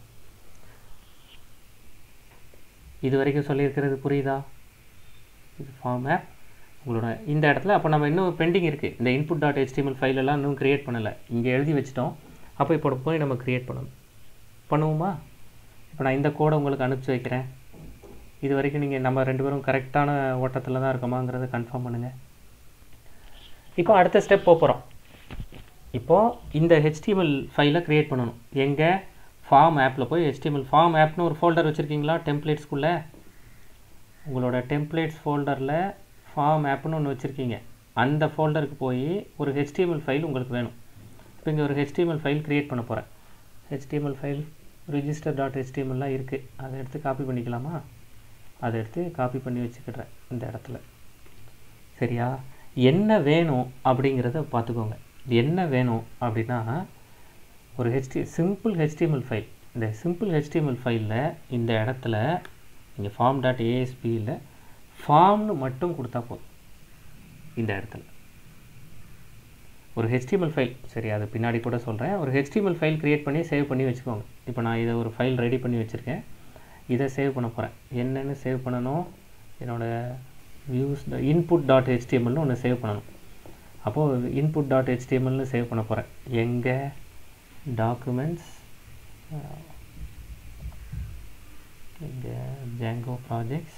இது வரைக்கும் சொல்லியிருக்கிறது புரியுதா இது ஃபார்ம் ஆப் உங்களோட இந்த இடத்துல அப்போ நம்ம இன்னும் பெண்டிங் இருக்குது இந்த இன்புட் டாட் ஹெச்டிஎம்எல் ஃபைலெல்லாம் இன்னும் க்ரியேட் பண்ணலை இங்கே எழுதி வச்சிட்டோம் அப்போ இப்போ போய் நம்ம க்ரியேட் பண்ணணும் பண்ணுவோமா இப்போ நான் இந்த கோடை உங்களுக்கு அனுப்பிச்சி வைக்கிறேன் இது வரைக்கும் நீங்கள் நம்ம ரெண்டு பேரும் கரெக்டான ஓட்டத்தில் தான் இருக்கோமாங்கிறத கன்ஃபார்ம் பண்ணுங்கள் இப்போ அடுத்த ஸ்டெப் போகிறோம் இப்போது இந்த ஹெச்டிஎம்எல் ஃபைலை க்ரியேட் பண்ணணும் எங்கே ஃபார்ம் ஆப்பில் போய் ஹெச்டிஎம்எல் ஃபார்ம் ஆப்னு ஒரு ஃபோல்டர் வச்சுருக்கீங்களா டெம்ப்ளேட்ஸ்குள்ளே உங்களோட டெம்ப்ளேட்ஸ் ஃபோல்டரில் ஃபார்ம் ஆப்னு ஒன்று வச்சுருக்கீங்க அந்த ஃபோல்டருக்கு போய் ஒரு ஹெச்டிஎம்எல் ஃபைல் உங்களுக்கு வேணும் இப்போ இங்கே ஒரு ஹெச்டிஎம்எல் ஃபைல் க்ரியேட் பண்ண போகிறேன் ஹெச்டிஎம்எல் ஃபைல் ரிஜிஸ்டர் டாட் ஹெச்டிஎம்எல்லாம் இருக்குது அதை எடுத்து காப்பி பண்ணிக்கலாமா அதை எடுத்து காப்பி பண்ணி வச்சுக்கிடுறேன் இந்த இடத்துல சரியா என்ன வேணும் அப்படிங்கிறத பார்த்துக்கோங்க என்ன வேணும் அப்படின்னா ஒரு ஹெச்டி சிம்பிள் ஹெச்டிஎம்எல் ஃபைல் இந்த சிம்பிள் ஹெச்டிஎம்எல் ஃபைலில் இந்த இடத்துல நீங்கள் ஃபார்ம் டாட் ஏஎஸ்பியில் ஃபார்ம்னு மட்டும் கொடுத்தா போதும் இந்த இடத்துல ஒரு ஹெச்டிஎம்எல் ஃபைல் சரி அது பின்னாடி கூட சொல்கிறேன் ஒரு ஹெச்டிஎம்எல் ஃபைல் க்ரியேட் பண்ணி சேவ் பண்ணி வச்சுக்கோங்க இப்போ நான் இதை ஒரு ஃபைல் ரெடி பண்ணி வச்சுருக்கேன் இதை சேவ் பண்ண போகிறேன் என்னென்னு சேவ் பண்ணணும் என்னோடய வியூஸ் இன்புட் டாட் ஹெச்டிஎம்எல்னு ஒன்று சேவ் பண்ணணும் அப்போது இன்புட் டாட் ஹெச்டிஎம்எல்னு சேவ் பண்ண போகிறேன் எங்கே டாக்குமெண்ட்ஸ் இங்கே Django projects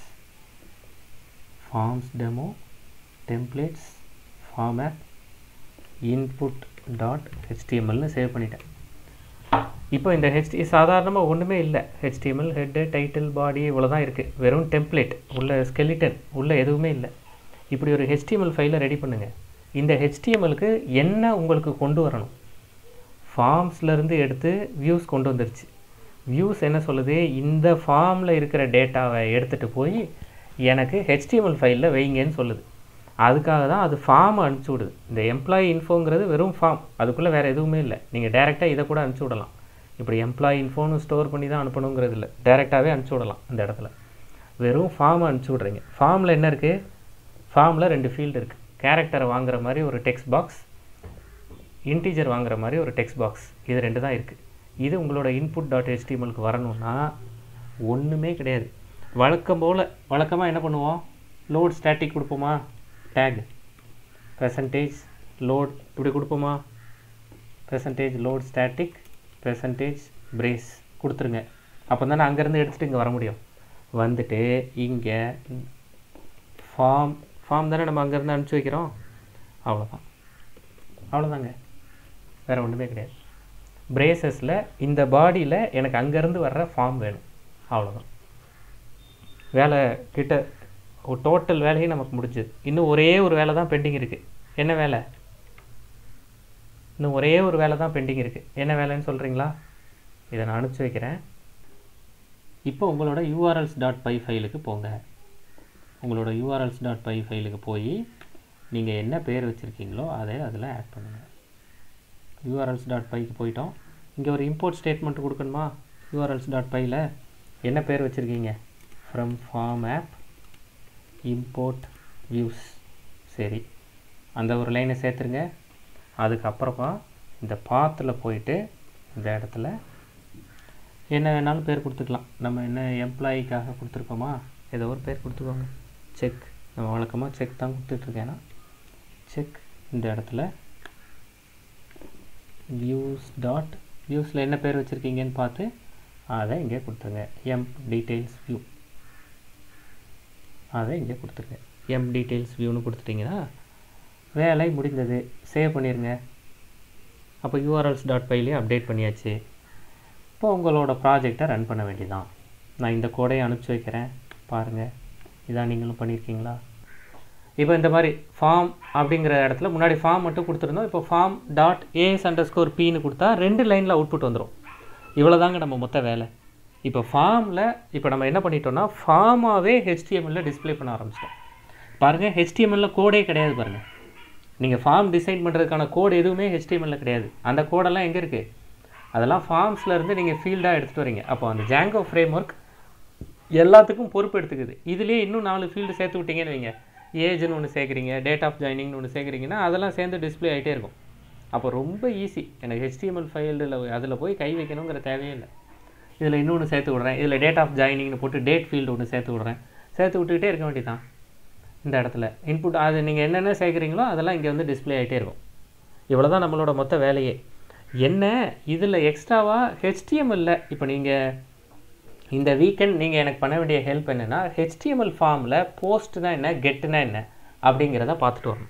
forms demo templates form app input dot ஹெச்டிஎம்எல்னு சேவ் பண்ணிட்டேன் இப்போ இந்த ஹெச்டி சாதாரணமாக ஒன்றுமே இல்லை ஹெச்டிஎம்எல் ஹெட்டு டைட்டில் பாடி இவ்வளோ தான் இருக்குது வெறும் டெம்ப்ளேட் உள்ள ஸ்கெலிட்டன் உள்ள எதுவுமே இல்லை இப்படி ஒரு ஹெச்டிஎம்எல் ஃபைலை ரெடி பண்ணுங்கள் இந்த ஹெச்டிஎம்எலுக்கு என்ன உங்களுக்கு கொண்டு வரணும் ஃபார்ம்ஸ்லேருந்து எடுத்து வியூஸ் கொண்டு வந்துருச்சு வியூஸ் என்ன சொல்லுது இந்த ஃபார்மில் இருக்கிற டேட்டாவை எடுத்துகிட்டு போய் எனக்கு ஹெச்டிஎம்எல் ஃபைலில் வைங்கன்னு சொல்லுது அதுக்காக தான் அது ஃபார்ம் அனுப்பிச்சி விடுது இந்த எம்ப்ளாயி இன்ஃபோங்கிறது வெறும் ஃபார்ம் அதுக்குள்ளே வேறு எதுவுமே இல்லை நீங்கள் டேரெக்டாக இதை கூட அனுப்பிச்சி விடலாம் இப்படி எம்ப்ளாயி இன்ஃபோன்னு ஸ்டோர் பண்ணி தான் அனுப்பணுங்கிறது இல்லை டேரெக்டாகவே அனுப்பிச்சி விடலாம் அந்த இடத்துல வெறும் ஃபார்மை அனுப்பிச்சி விட்றீங்க ஃபார்மில் என்ன இருக்குது ஃபார்மில் ரெண்டு ஃபீல்டு இருக்குது கேரக்டரை வாங்குற மாதிரி ஒரு டெக்ஸ்ட் பாக்ஸ் இன்டீஜர் வாங்குற மாதிரி ஒரு டெக்ஸ்ட் பாக்ஸ் இது ரெண்டு தான் இருக்குது இது உங்களோட இன்புட் டாட் ஹெச்டிஎம்எலுக்கு வரணும்னா ஒன்றுமே கிடையாது வழக்கம் போல் வழக்கமாக என்ன பண்ணுவோம் லோட் ஸ்டாட்டிக் கொடுப்போமா டேக் பெர்சன்டேஜ் லோட் இப்படி கொடுப்போமா percentage load static percentage brace கொடுத்துருங்க அப்போ தானே அங்கேருந்து எடுத்துகிட்டு இங்கே வர முடியும் வந்துட்டு இங்கே ஃபார்ம் ஃபார்ம் தானே நம்ம அங்கேருந்து அனுப்பிச்சி வைக்கிறோம் அவ்வளோதான் அவ்வளோதாங்க வேறு ஒன்றுமே கிடையாது பிரேசஸில் இந்த பாடியில் எனக்கு அங்கேருந்து வர்ற ஃபார்ம் வேணும் அவ்வளோதான் வேலை கிட்ட டோட்டல் வேலையும் நமக்கு முடிஞ்சது இன்னும் ஒரே ஒரு வேலை தான் பெண்டிங் இருக்குது என்ன வேலை இன்னும் ஒரே ஒரு வேலை தான் பெண்டிங் இருக்குது என்ன வேலைன்னு சொல்கிறீங்களா இதை நான் அனுப்பிச்சி வைக்கிறேன் இப்போ உங்களோட யூஆர்எல்ஸ் டாட் பை ஃபைலுக்கு போங்க உங்களோட யூஆர்எல்ஸ் டாட் பை ஃபைலுக்கு போய் நீங்கள் என்ன பேர் வச்சுருக்கீங்களோ அதை அதில் ஆட் பண்ணுங்கள் யூஆர்எல்ஸ் டாட் பைக்கு போயிட்டோம் இங்கே ஒரு இம்போர்ட் ஸ்டேட்மெண்ட் கொடுக்கணுமா யூஆர்எல்ஸ் டாட் பையில் என்ன பேர் வச்சுருக்கீங்க from form app import views சரி அந்த ஒரு லைனை சேர்த்துருங்க அதுக்கப்புறமா இந்த பாத்தில் போயிட்டு இந்த இடத்துல என்ன வேணாலும் பேர் கொடுத்துக்கலாம் நம்ம என்ன எம்ப்ளாயிக்காக கொடுத்துருக்கோமா ஏதோ ஒரு பேர் கொடுத்துக்கோங்க செக் நம்ம வழக்கமாக செக் தான் கொடுத்துட்ருக்கேன்னா செக் இந்த இடத்துல வியூஸ் டாட் வியூஸில் என்ன பேர் வச்சுருக்கீங்கன்னு பார்த்து அதை இங்கே கொடுத்துருங்க எம் டீட்டெயில்ஸ் வியூ அதை இங்கே கொடுத்துருங்க எம் டீட்டெயில்ஸ் வியூன்னு கொடுத்துட்டிங்கன்னா வேலை முடிந்தது சேவ் பண்ணிடுங்க அப்போ யூஆர்எல்ஸ் டாட் பைலேயே அப்டேட் பண்ணியாச்சு இப்போ உங்களோட ப்ராஜெக்டை ரன் பண்ண வேண்டியதான் நான் இந்த கோடையை அனுப்பிச்சி வைக்கிறேன் பாருங்கள் இதான் நீங்களும் பண்ணியிருக்கீங்களா இப்போ இந்த மாதிரி ஃபார்ம் அப்படிங்கிற இடத்துல முன்னாடி ஃபார்ம் மட்டும் கொடுத்துருந்தோம் இப்போ form dot as underscore பின்னு கொடுத்தா ரெண்டு லைனில் அவுட்புட் வந்துடும் இவ்வளோதாங்க நம்ம மொத்த வேலை இப்போ ஃபார்மில் இப்போ நம்ம என்ன பண்ணிட்டோம்னா ஃபார்மாகவே ஹெச்டிஎம்எல்ல டிஸ்ப்ளே பண்ண ஆரம்பிச்சிட்டோம் பாருங்கள் ஹெச்டிஎம்எல்ல கோடே கிடையாது பாருங்கள் நீங்கள் ஃபார்ம் டிசைன் பண்ணுறதுக்கான கோடு எதுவுமே ஹெச்டிஎம்எல்ல கிடையாது அந்த கோடெல்லாம் எங்கே இருக்குது அதெல்லாம் ஃபார்ம்ஸில் இருந்து நீங்கள் ஃபீல்டாக எடுத்துகிட்டு வரீங்க அப்போ அந்த ஜாங்கோ ஃப்ரேம் ஒர்க் எல்லாத்துக்கும் பொறுப்பு எடுத்துக்குது இதுலேயே இன்னும் நாலு ஃபீல்டு சேர்த்து விட்டீங்கன்னு வைங்க ஏஜ்னு ஒன்று சேர்க்குறீங்க டேட் ஆஃப் ஜாயினிங்னு ஒன்று சேர்க்குறீங்கன்னா அதெல்லாம் சேர்ந்து டிஸ்ப்ளே ஆகிட்டே இருக்கும் அப்போ ரொம்ப ஈஸி எனக்கு ஹெச்டிஎம்எல் ஃபைல்டில் அதில் போய் கை வைக்கணுங்கிற தேவையே இல்லை இதில் இன்னொன்று சேர்த்து விட்றேன் இதில் டேட் ஆஃப் ஜாயினிங்னு போட்டு டேட் ஃபீல்டு ஒன்று சேர்த்து விட்றேன் சேர்த்து விட்டுக்கிட்டே இருக்க வேண்டியதான் இந்த இடத்துல இன்புட் அது நீங்கள் என்னென்ன சேர்க்குறீங்களோ அதெல்லாம் இங்கே வந்து டிஸ்ப்ளே ஆகிட்டே இருக்கும் இவ்வளோ தான் நம்மளோட மொத்த வேலையே என்ன இதில் எக்ஸ்ட்ராவாக ஹெச்டிஎம்எல்ல இப்போ நீங்கள் இந்த வீக்கெண்ட் நீங்கள் எனக்கு பண்ண வேண்டிய ஹெல்ப் என்னென்னா ஹெச்டிஎம்எல் ஃபார்மில் போஸ்ட்னா என்ன கெட்டுனா என்ன அப்படிங்கிறத பார்த்துட்டு வரணும்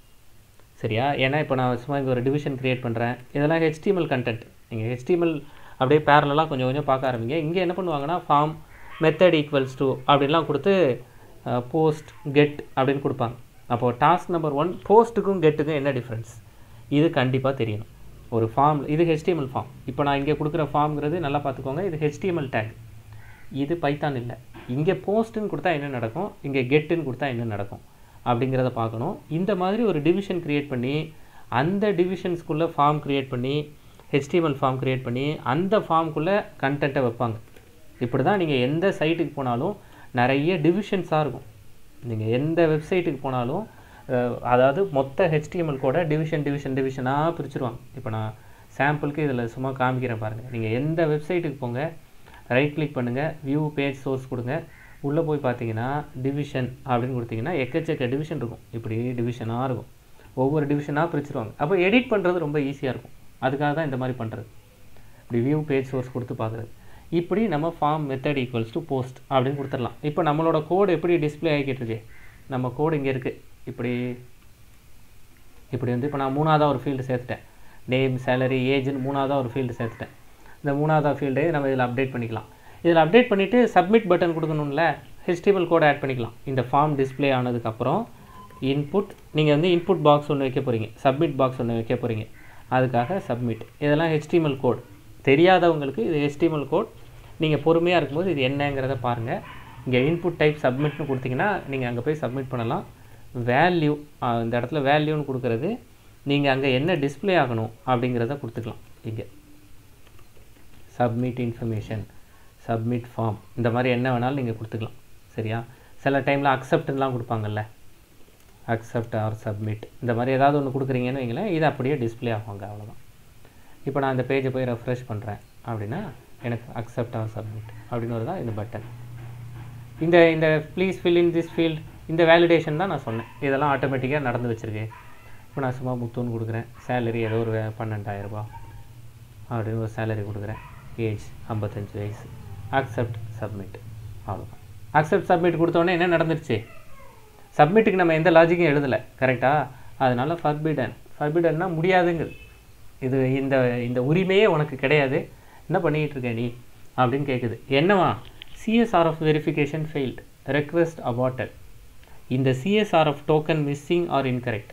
சரியா ஏன்னா இப்போ நான் சும்மா இங்கே ஒரு டிவிஷன் க்ரியேட் பண்ணுறேன் இதெல்லாம் ஹெச்டிஎம்எல் கண்டென்ட் நீங்கள் ஹெச்டிஎம்எல் அப்படியே பேரலாக கொஞ்சம் கொஞ்சம் பார்க்க ஆரம்பிங்க இங்கே என்ன பண்ணுவாங்கன்னா ஃபார்ம் மெத்தட் ஈக்குவல்ஸ் டு அப்படின்லாம் கொடுத்து போஸ்ட் கெட் அப்படின்னு கொடுப்பாங்க அப்போது டாஸ்க் நம்பர் ஒன் போஸ்ட்டுக்கும் கெட்டுக்கும் என்ன டிஃப்ரென்ஸ் இது கண்டிப்பாக தெரியணும் ஒரு ஃபார்ம் இது ஹெச்டிஎம்எல் ஃபார்ம் இப்போ நான் இங்கே கொடுக்குற ஃபார்ம்ங்கிறது நல்லா பார்த்துக்கோங்க இது ஹெச்டிஎம்எல் டேக் இது பைத்தான் இல்லை இங்கே போஸ்ட்டுன்னு கொடுத்தா என்ன நடக்கும் இங்கே கெட்டுன்னு கொடுத்தா என்ன நடக்கும் அப்படிங்கிறத பார்க்கணும் இந்த மாதிரி ஒரு டிவிஷன் க்ரியேட் பண்ணி அந்த டிவிஷன்ஸ்குள்ளே ஃபார்ம் க்ரியேட் பண்ணி ஹெச்டிஎம்எல் ஃபார்ம் க்ரியேட் பண்ணி அந்த ஃபார்ம்குள்ளே கண்டென்ட்டை வைப்பாங்க இப்படி தான் நீங்கள் எந்த சைட்டுக்கு போனாலும் நிறைய டிவிஷன்ஸாக இருக்கும் நீங்கள் எந்த வெப்சைட்டுக்கு போனாலும் அஹ், அதாவது மொத்த ஹெச்டிஎம்எல் கூட டிவிஷன் டிவிஷன் டிவிஷனாக பிரிச்சுருவாங்க இப்போ நான் சாம்பிளுக்கு இதில் சும்மா காமிக்கிறேன் பாருங்கள் நீங்கள் எந்த வெப்சைட்டுக்கு போங்க ரைட் கிளிக் பண்ணுங்கள் வியூ பேஜ் சோர்ஸ் கொடுங்க உள்ளே போய் பார்த்தீங்கன்னா டிவிஷன் அப்படின்னு கொடுத்தீங்கன்னா எக்கச்சக்க டிவிஷன் இருக்கும் இப்படி டிவிஷனாக இருக்கும் ஒவ்வொரு டிவிஷனாக பிரிச்சுருவாங்க அப்போ எடிட் பண்ணுறது ரொம்ப ஈஸியாக இருக்கும் அதுக்காக தான் இந்த மாதிரி பண்ணுறது இப்படி வியூ பேஜ் சோர்ஸ் கொடுத்து பார்க்குறது இப்படி நம்ம form method equals to post அப்படின்னு கொடுத்துடலாம் இப்போ நம்மளோட கோடு எப்படி டிஸ்ப்ளே ஆகிக்கிட்டு இருக்கு நம்ம கோடு இங்கே இருக்குது இப்படி இப்படி வந்து இப்போ நான் மூணாவதாக ஒரு ஃபீல்டு சேர்த்துட்டேன் நேம் சேலரி ஏஜ்னு மூணாவதாக ஒரு ஃபீல்டு சேர்த்துட்டேன் இந்த மூணாவதாக ஃபீல்டே நம்ம இதில் அப்டேட் பண்ணிக்கலாம் இதில் அப்டேட் பண்ணிவிட்டு சப்மிட் பட்டன் கொடுக்கணும்ல HTML கோட் ஆட் பண்ணிக்கலாம் இந்த ஃபார்ம் டிஸ்ப்ளே ஆனதுக்கப்புறம் இன்புட் நீங்கள் வந்து இன்புட் பாக்ஸ் ஒன்று வைக்க போகிறீங்க சப்மிட் பாக்ஸ் ஒன்று வைக்க போகிறீங்க அதுக்காக சப்மிட் இதெல்லாம் HTML கோட் தெரியாதவங்களுக்கு இது HTML கோட் நீங்கள் பொறுமையாக இருக்கும்போது இது என்னங்கிறத பாருங்கள் இங்கே இன்புட் டைப் சப்மிட்னு கொடுத்தீங்கன்னா நீங்கள் அங்கே போய் சப்மிட் பண்ணலாம் வேல்யூ இந்த இடத்துல வேல்யூன்னு கொடுக்குறது நீங்கள் அங்கே என்ன டிஸ்ப்ளே ஆகணும் அப்படிங்கிறத கொடுத்துக்கலாம் இங்கே சப்மிட் இன்ஃபர்மேஷன் சப்மிட் ஃபார்ம் இந்த மாதிரி என்ன வேணாலும் நீங்கள் கொடுத்துக்கலாம் சரியா சில டைமில் அக்செப்ட்லாம் கொடுப்பாங்கல்ல அக்செப்ட் ஆர் சப்மிட் இந்த மாதிரி ஏதாவது ஒன்று கொடுக்குறீங்கன்னு வைங்களேன் இது அப்படியே டிஸ்ப்ளே ஆகுங்க அவ்வளோதான் இப்போ நான் இந்த பேஜை போய் ரெஃப்ரெஷ் பண்ணுறேன் அப்படின்னா எனக்கு அக்செப்ட் ஆர் சப்மிட் அப்படின்னு வருதா இந்த பட்டன் இந்த இந்த please fill in this field இந்த வேலிடேஷன் தான் நான் சொன்னேன் இதெல்லாம் ஆட்டோமேட்டிக்காக நடந்து வச்சுருக்கேன் இப்போ நான் சும்மா முத்துன்னு கொடுக்குறேன் சேலரி ஏதோ ஒரு பன்னெண்டாயிரம் ரூபாய் அப்படின்னு ஒரு சேலரி கொடுக்குறேன் ஏஜ் ஐம்பத்தஞ்சு வயசு அக்செப்ட் சப்மிட் அவ்வளோதான் அக்செப்ட் சப்மிட் கொடுத்தோடனே என்ன நடந்துருச்சு சப்மிட்டுக்கு நம்ம எந்த லாஜிக்கும் எழுதலை கரெக்டாக அதனால ஃபர்பிடன் ஃபர்பிடன்னா முடியாதுங்குது இது இந்த இந்த உரிமையே உனக்கு கிடையாது என்ன பண்ணிக்கிட்டு இருக்க நீ அப்படின்னு கேட்குது என்னவா CSRF verification failed request aborted இந்த CSRF token missing or incorrect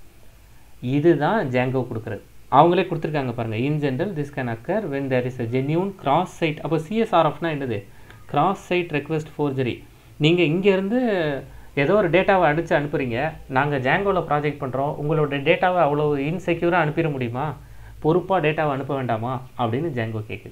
இதுதான் ஜாங்கோ கொடுக்குறது அவங்களே கொடுத்துருக்காங்க பாருங்கள் in general this can occur when there is a genuine cross site அப்போ சிஎஸ்ஆர்எஃப்னா என்னது கிராஸ் சைட் ரெக்வெஸ்ட் ஃபோர்ஜரி நீங்கள் இங்கேருந்து ஏதோ ஒரு டேட்டாவை அடித்து அனுப்புகிறீங்க நாங்கள் ஜாங்கோவில் ப்ராஜெக்ட் பண்ணுறோம் உங்களோட டேட்டாவை அவ்வளோ இன்செக்யூராக அனுப்பிட முடியுமா பொறுப்பாக டேட்டாவை அனுப்ப வேண்டாமா அப்படின்னு ஜாங்கோ கேட்குது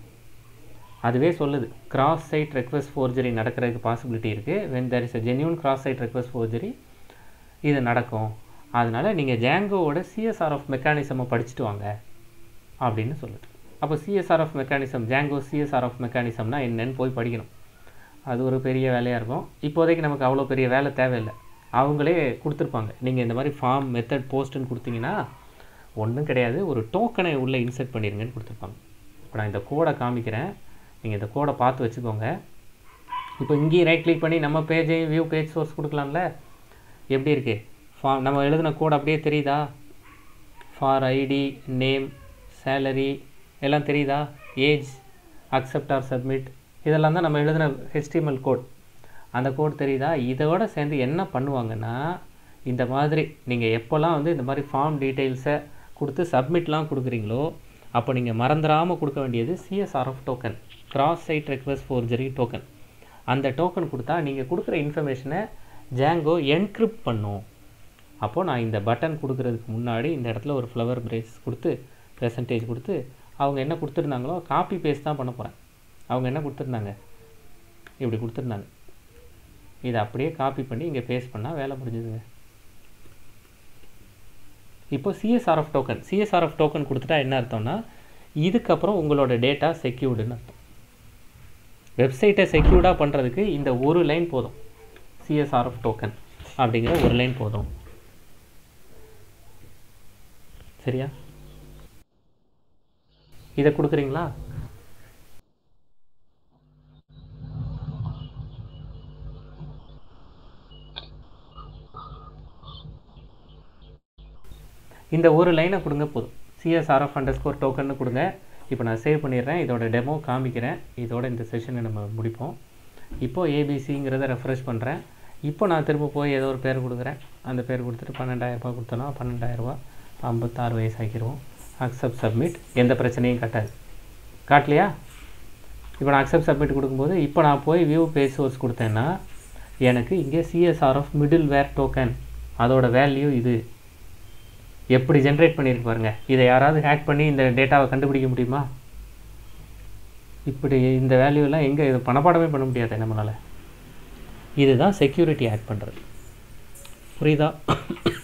அதுவே சொல்லுது கிராஸ் சைட் ரெக்வெஸ்ட் ஃபோர்ஜரி நடக்கிறதுக்கு பாசிபிலிட்டி இருக்குது when there is a genuine cross site request forgery இது நடக்கும் அதனால் நீங்கள் ஜாங்கோவோட சிஎஸ்ஆர்எஃப் மெக்கானிசமை படிச்சுட்டு வாங்க அப்படின்னு சொல்லுது அப்போ சிஎஸ்ஆர்எஃப் மெக்கானிசம் ஜாங்கோ சிஎஸ்ஆர்எஃப் மெக்கானிசம்னா என்னன்னு போய் படிக்கணும் அது ஒரு பெரிய வேலையாக இருக்கும் இப்போதைக்கு நமக்கு அவ்வளோ பெரிய வேலை தேவையில்லை அவங்களே கொடுத்துருப்பாங்க நீங்கள் இந்த மாதிரி ஃபார்ம் மெத்தட் போஸ்ட்டுன்னு கொடுத்தீங்கன்னா ஒன்றும் கிடையாது ஒரு டோக்கனை உள்ளே இன்சர்ட் பண்ணிடுங்கன்னு கொடுத்துருப்பாங்க இப்போ நான் இந்த கோடை காமிக்கிறேன் நீங்கள் இந்த கோடை பார்த்து வச்சுக்கோங்க இப்போ இங்கேயும் ரைட் கிளிக் பண்ணி நம்ம பேஜையும் வியூ பேஜ் சோர்ஸ் கொடுக்கலாம்ல எப்படி இருக்குது ஃபார்ம் நம்ம எழுதின கோட் அப்படியே தெரியுதா ஃபார் ஐடி நேம் சேலரி எல்லாம் தெரியுதா ஏஜ் அக்செப்ட் ஆர் சப்மிட் இதெல்லாம் தான் நம்ம எழுதின HTML கோட் அந்த கோட் தெரியுதா இதோட சேர்ந்து என்ன பண்ணுவாங்கன்னா இந்த மாதிரி நீங்கள் எப்போல்லாம் வந்து இந்த மாதிரி ஃபார்ம் டீட்டெயில்ஸை கொடுத்து சப்மிட்லாம் கொடுக்குறீங்களோ அப்போ நீங்கள் மறந்துடாமல் கொடுக்க வேண்டியது CSRF token cross site request forgery token அந்த டோக்கன் கொடுத்தா நீங்கள் கொடுக்குற இன்ஃபர்மேஷனை ஜாங்கோ என்கிரிப்ட் பண்ணும் அப்போது நான் இந்த பட்டன் கொடுக்குறதுக்கு முன்னாடி இந்த இடத்துல ஒரு ஃப்ளவர் பிரேஸ் கொடுத்து பெர்சன்டேஜ் கொடுத்து அவங்க என்ன கொடுத்துருந்தாங்களோ காப்பி பேஸ்ட் தான் பண்ண போகிறேன் அவங்க என்ன கொடுத்துருந்தாங்க இப்படி கொடுத்துருந்தாங்க இதை அப்படியே காப்பி பண்ணி இங்கே பேஸ்ட் பண்ணால் வேலை முடிஞ்சுதுங்க இப்போ சிஎஸ்ஆர்எஃப் டோக்கன் சிஎஸ்ஆர்எஃப் டோக்கன் கொடுத்துட்டா என்ன அர்த்தம்னா இதுக்கப்புறம் உங்களோட டேட்டா செக்யூர்டுன்னு அர்த்தம் வெப்சைட்டை செக்யூர்டாக பண்ணுறதுக்கு இந்த ஒரு லைன் போதும் சிஎஸ்ஆர்எஃப் டோக்கன் அப்படிங்கிற ஒரு லைன் போதும் சரியா இதை கொடுக்குறீங்களா இந்த ஒரு லைனை கொடுங்க போதும் சிஎஸ்ஆர்எஃப் அண்டர் ஸ்கோர் டோக்கன்னு கொடுங்க இப்போ நான் சேவ் பண்ணிடுறேன் இதோட டெமோ காமிக்கிறேன் இதோட இந்த செஷனை நம்ம முடிப்போம் இப்போது ஏபிசிங்கிறத ரெஃப்ரெஷ் பண்ணுறேன் இப்போ நான் திரும்ப போய் ஏதோ ஒரு பேர் கொடுக்குறேன் அந்த பேர் கொடுத்துட்டு பன்னெண்டாயிரரூபா கொடுத்தோன்னா பன்னெண்டாயிரரூபா ஐம்பத்தாறு வயசு ஆக்கிடுவோம் அக்செப்ட் சப்மிட் எந்த பிரச்சனையும் காட்டாது காட்டலையா இப்போ நான் அக்செப்ட் சப்மிட் கொடுக்கும்போது இப்போ நான் போய் வியூ பேஜ் சோர்ஸ் கொடுத்தேன்னா எனக்கு இங்கே சிஎஸ்ஆர்எஃப் மிடில் வேர் டோக்கன் அதோட வேல்யூ இது எப்படி ஜென்ரேட் பண்ணியிருக்கு பாருங்க இதை யாராவது ஹேக் பண்ணி இந்த டேட்டாவை கண்டுபிடிக்க முடியுமா இப்படி இந்த வேல்யூலாம் எங்கே இது பணப்பாடமே பண்ண முடியாது நம்மளால் இதுதான் செக்யூரிட்டி ஆட் பண்ணுறது புரியுதா